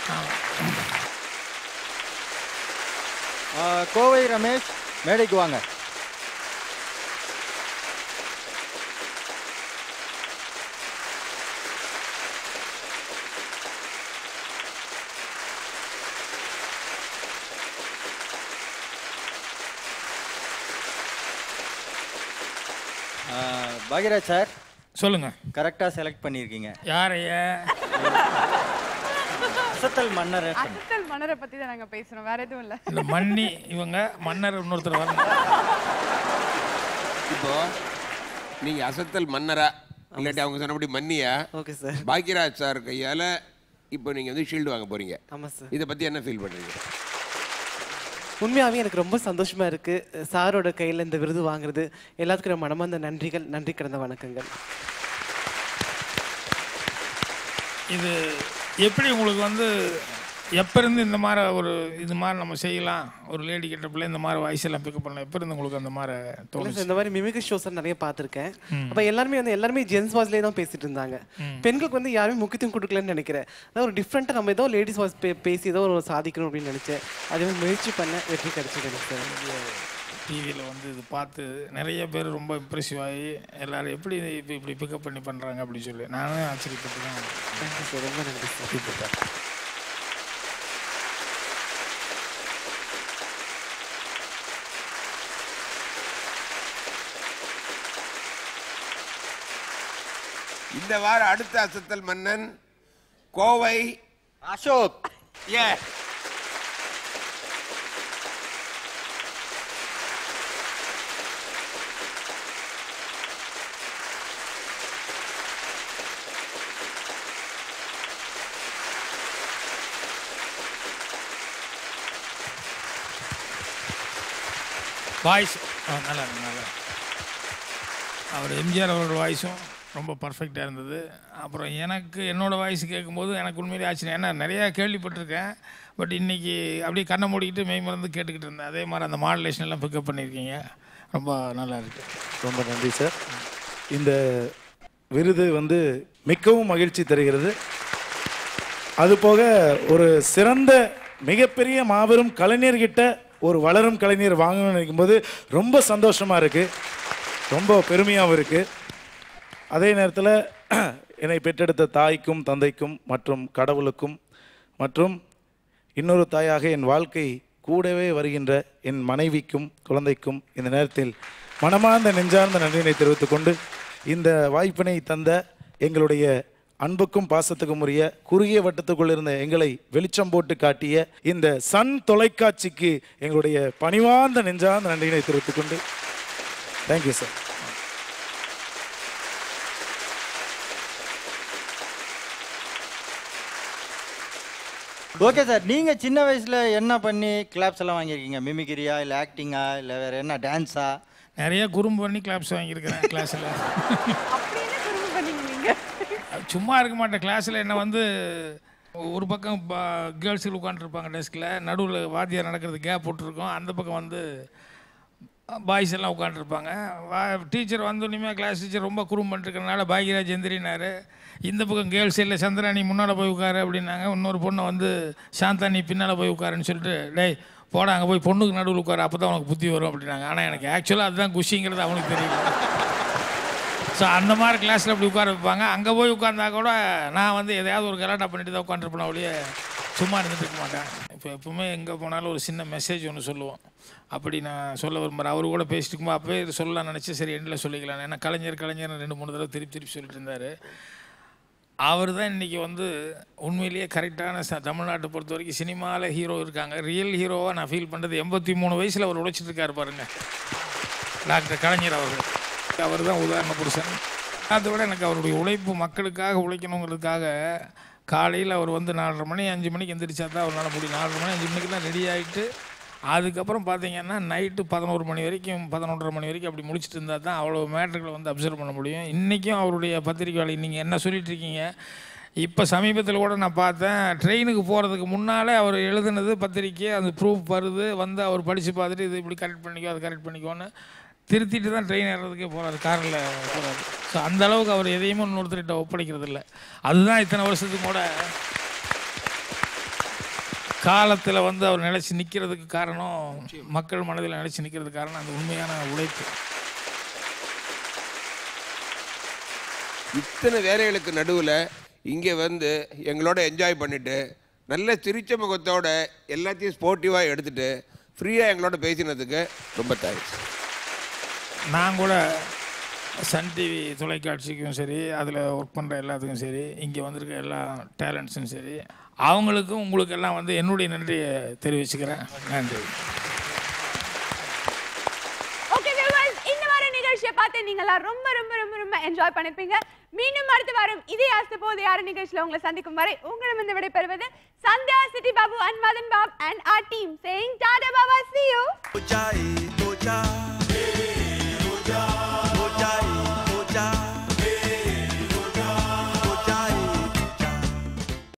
ஆ, கோவை ரமேஷ் மேடைக்கு வாங்க ஆ, பாக்யராஜ் சார் சொல்லுங்க கரெக்டாக செலக்ட் பண்ணியிருக்கீங்க யாரைய அசத்தல் மன்னர் அசத்தல் மன்னரை பத்தி தான் நாங்க பேசுறோம் வேற எதுவும் இல்ல இந்த மன்னி இவங்க மன்னர் இன்னொருத்தர் வரணும் இப்போ நீங்க அசத்தல் மன்னரா இல்லாட்டி அவங்க சொன்னபடி மன்னியா ஓகே சார் பாக்யராஜ் சார் கையால இப்போ நீங்க வந்து ஷீல்டு வாங்க போறீங்க ஆமா சார் இதை பத்தி என்ன ஃபீல் பண்றீங்க உண்மையாகவே எனக்கு ரொம்ப சந்தோஷமா இருக்கு சாரோட கையில் இந்த விருது வாங்குறது எல்லாத்துக்கும் என் மனமார்ந்த நன்றிகள் நன்றி கிடந்த வணக்கங்கள் இது எப்படி உங்களுக்கு வந்து எப்போ இருந்து இந்த மாதிரி ஒரு இது மாதிரி நம்ம செய்யலாம் ஒரு லேடி கெட்டப்பில் இந்த மாதிரி வாய்ஸ் எல்லாம் பிக்கப் பண்ணலாம் எப்போ இருந்து உங்களுக்கு அந்த மாதிரி இல்ல தோணுச்சு சார், இந்த மாதிரி மிமிக் ஷோஸ் நிறைய பார்த்துருக்கேன் ம். அப்போ எல்லாருமே வந்து எல்லாருமே ஜென்ஸ் வாய்ஸ்லேயே தான் பேசிட்டு இருந்தாங்க ம். பெண்களுக்கு வந்து யாருமே முக்கியத்துவம் கொடுக்கலன்னு நினைக்கிறேன் அதாவது ஒரு டிஃப்ரெண்ட்டாக நம்ம ஏதோ லேடிஸ் வாய்ஸ் பேசி ஏதோ ஒரு சாதிக்கணும் அப்படின்னு நினைச்சேன் அதே மாதிரி முயற்சி பண்ண வெற்றி கிடைச்சது எனக்கு சார் டிவியில் வந்து இது பார்த்து நிறைய பேர் ரொம்ப இம்ப்ரெசிவ் ஆகி எல்லாரும் எப்படி இப்போ இப்படி பிக்கப் பண்ணி பண்ணுறாங்க அப்படின்னு சொல்லி நானும் ஆச்சரியப்பட்டு தான் தேங்க்யூ சார் ரொம்ப நன்றி சார் இந்த வாரம் அடுத்த அசத்தல் மன்னன் கோவை அசோக் ஏ வாய்ஸ் நல்லா இருக்கு, நல்லா இருக்கு. அவர் எம்ஜிஆர் அவரோட வாய்ஸும் ரொம்ப பர்ஃபெக்டாக இருந்தது அப்புறம் எனக்கு என்னோடய வாய்ஸ் கேட்கும்போது எனக்கு உண்மையிலே ஆச்சரியம் ஏன்னா நிறையா கேள்விப்பட்டிருக்கேன் பட் இன்னைக்கு அப்படியே கண்ணை மூடிக்கிட்டு மெய் மறந்து கேட்டுக்கிட்டு இருந்தேன் அதே மாதிரி அந்த மாடுலேஷன் எல்லாம் பிக்கப் பண்ணியிருக்கீங்க ரொம்ப நல்லா இருக்கு ரொம்ப நன்றி சார் இந்த விருது வந்து மிகவும் மகிழ்ச்சி தருகிறது அதுபோக ஒரு சிறந்த மிகப்பெரிய மாபெரும் கலைஞர்கிட்ட ஒரு வளரும் கலைஞர் வாங்கணும்னு நினைக்கும்போது ரொம்ப சந்தோஷமாக இருக்குது ரொம்ப பெருமையாகவும் இருக்குது அதே நேரத்தில் என்னை பெற்றெடுத்த தாய்க்கும் தந்தைக்கும் மற்றும் கடவுளுக்கும் மற்றும் இன்னொரு தாயாக என் வாழ்க்கை கூடவே வருகின்ற என் மனைவிக்கும் குழந்தைக்கும் இந்த நேரத்தில் மனமார்ந்த நெஞ்சார்ந்த நன்றியினை தெரிவித்துக் கொண்டு இந்த வாய்ப்பினை தந்த எங்களுடைய அன்புக்கும் பாசத்துக்கும் உரிய குறுகிய வட்டத்துக்குள் இருந்த எங்களை வெளிச்சம் போட்டு காட்டிய இந்த சன் தொலைக்காட்சிக்கு எங்களுடைய பணிவார்ந்த நெஞ்சார்ந்த நன்றியினை தெரிவித்துக் கொண்டு தேங்க்யூ சார் ஓகே சார் நீங்க சின்ன வயசுல என்ன பண்ணி கிளாப்ஸ் எல்லாம் வாங்கியிருக்கீங்க மிமிகிரியா இல்ல ஆக்டிங்கா இல்ல வேற என்ன டான்ஸா நிறைய குறும்பு பண்ணி கிளாப்ஸ் வாங்கியிருக்கிறேன் கிளாஸில் சும்மா இருக்க மாட்டேன் கிளாஸில் என்ன வந்து ஒரு பக்கம் கேர்ள்ஸுகள் உட்காந்துருப்பாங்க டெஸ்கில் நடுவில் வாத்தியார் நடக்கிறது கேப் போட்டிருக்கோம் அந்த பக்கம் வந்து பாய்ஸ் எல்லாம் உட்காந்துருப்பாங்க வா டீச்சர் வந்தோடனே கிளாஸ் டீச்சர் ரொம்ப குறும் பண்ணிருக்கறனால பாக்யராஜ் எந்திரினார் இந்த பக்கம் கேர்ள்ஸ் இல்லை சந்திராணி முன்னால் போய் உட்காரு அப்படின்னாங்க இன்னொரு பொண்ணை வந்து சாந்தா நீ பின்னால் போய் உட்காருன்னு சொல்லிட்டு டேய் போடா அங்கே போய் பொண்ணுக்கு நடுவில் உட்காரு அப்போ தான் உனக்கு புத்தி வரும் அப்படின்னாங்க ஆனால் எனக்கு ஆக்சுவலாக அதுதான் குஷிங்கிறது அவனுக்கு தெரியல ஸோ அந்த மாதிரி கிளாஸில் அப்படி உட்கார வைப்பாங்க அங்கே போய் உட்காந்தா கூட நான் வந்து எதையாவது ஒரு கலாட்டா பண்ணிட்டு தான் உட்காந்துருப்பேன் ஒழிய சும்மா இருந்துட்டு இருக்க மாட்டேன் இப்போ எப்பவுமே எங்கே போனாலும் ஒரு சின்ன மெசேஜ் ஒன்று சொல்லுவோம் அப்படி நான் சொல்ல விரும்புகிறேன் அவர் கூட பேசிட்டு இருக்கும்போது அப்போயே இது சொல்லலாம் நினச்சி சரி எண்டில் சொல்லிக்கலாம் ஏன்னா கலைஞர் கலைஞர் ரெண்டு மூணு தடவை திருப்பி திருப்பி சொல்லிட்டு இருந்தார் அவர் தான் இன்றைக்கி வந்து உண்மையிலேயே கரெக்டான ச தமிழ்நாட்டை பொறுத்த வரைக்கும் சினிமாவில் ஹீரோ இருக்காங்க ரியல் ஹீரோவாக நான் ஃபீல் பண்ணுறது எண்பத்தி மூணு வயசில் அவர் உழைச்சிட்டு இருக்காரு பாருங்க டாக்டர் கலைஞர் அவர்கள் அவர் தான் உதாரண புருஷன் அதை விட எனக்கு அவருடைய உழைப்பு மக்களுக்காக உழைக்கணுங்கிறதுக்காக காலையில் அவர் வந்து நாலரை மணி அஞ்சு மணிக்கு எந்திரிச்சா தான் அவரால் முடியும் நாலரை மணி அஞ்சு மணிக்கு தான் ரெடி ஆகிட்டு அதுக்கப்புறம் பார்த்தீங்கன்னா நைட்டு பதினோரு மணி வரைக்கும் பதினொன்றரை மணி வரைக்கும் அப்படி முடிச்சுட்டு இருந்தால் தான் அவ்வளோ மேட்டர்களை வந்து அப்சர்வ் பண்ண முடியும் இன்றைக்கும் அவருடைய பத்திரிக்கை வேலை நீங்கள் என்ன சொல்லிட்டு இருக்கீங்க இப்போ சமீபத்தில் கூட நான் பார்த்தேன் ட்ரெயினுக்கு போகிறதுக்கு முன்னாலே அவர் எழுதுனது பத்திரிக்கை அந்த ப்ரூஃப் வருது வந்து அவர் படித்து பார்த்துட்டு இது இப்படி கரெக்ட் பண்ணிக்கோ அது கரெக்ட் பண்ணிக்கோன்னு திருத்திட்டு தான் ட்ரெயின் ஏறுறதுக்கே போகிறாரு காரில் போகிறாரு ஸோ அந்த அளவுக்கு அவர் எதையுமே இன்னொருத்தர்கிட்ட ஒப்படைக்கிறது இல்லை அதுதான் இத்தனை வருஷத்துக்கு கூட காலத்தில் வந்து அவர் நிலைச்சி நிற்கிறதுக்கு காரணம் மக்கள் மனதில் நிலைச்சி நிற்கிறதுக்கு காரணம் அந்த உண்மையான உழைப்பு இத்தனை வேலைகளுக்கு நடுவில் இங்கே வந்து எங்களோட என்ஜாய் பண்ணிட்டு நல்ல சிரிச்ச முகத்தோட எல்லாத்தையும் ஸ்போர்ட்டிவாக எடுத்துட்டு ஃப்ரீயாக எங்களோட பேசினதுக்கு ரொம்ப தேங்க்ஸ் நான் கூட சன் டிவி தொலைக்காட்சிக்கும் சரி அதில் ஒர்க் பண்ணுற எல்லாத்துக்கும் சரி இங்கே வந்திருக்க எல்லா டேலண்ட்ஸும் சரி அவங்களுக்கும் உங்களுக்கு எல்லாம் வந்து என்னுடைய நன்றியை தெரிவிச்சுக்கிறேன் நன்றி ஓகே வியூவர்ஸ் இந்த வார நிகழ்ச்சியை பார்த்து நீங்களாம் ரொம்ப ரொம்ப ரொம்ப ரொம்ப என்ஜாய் பண்ணிருப்பீங்க மீண்டும் அடுத்த வாரம் இதே ஆஸ்த போது யார நிகழ்ச்சியில உங்களை சந்திக்கும் வரை உங்களிடம் விடைபெறுவது Sandhya Chitti Babu and Madhan Babu and our team saying tata பாபா see you तो जाए तो जा तो जा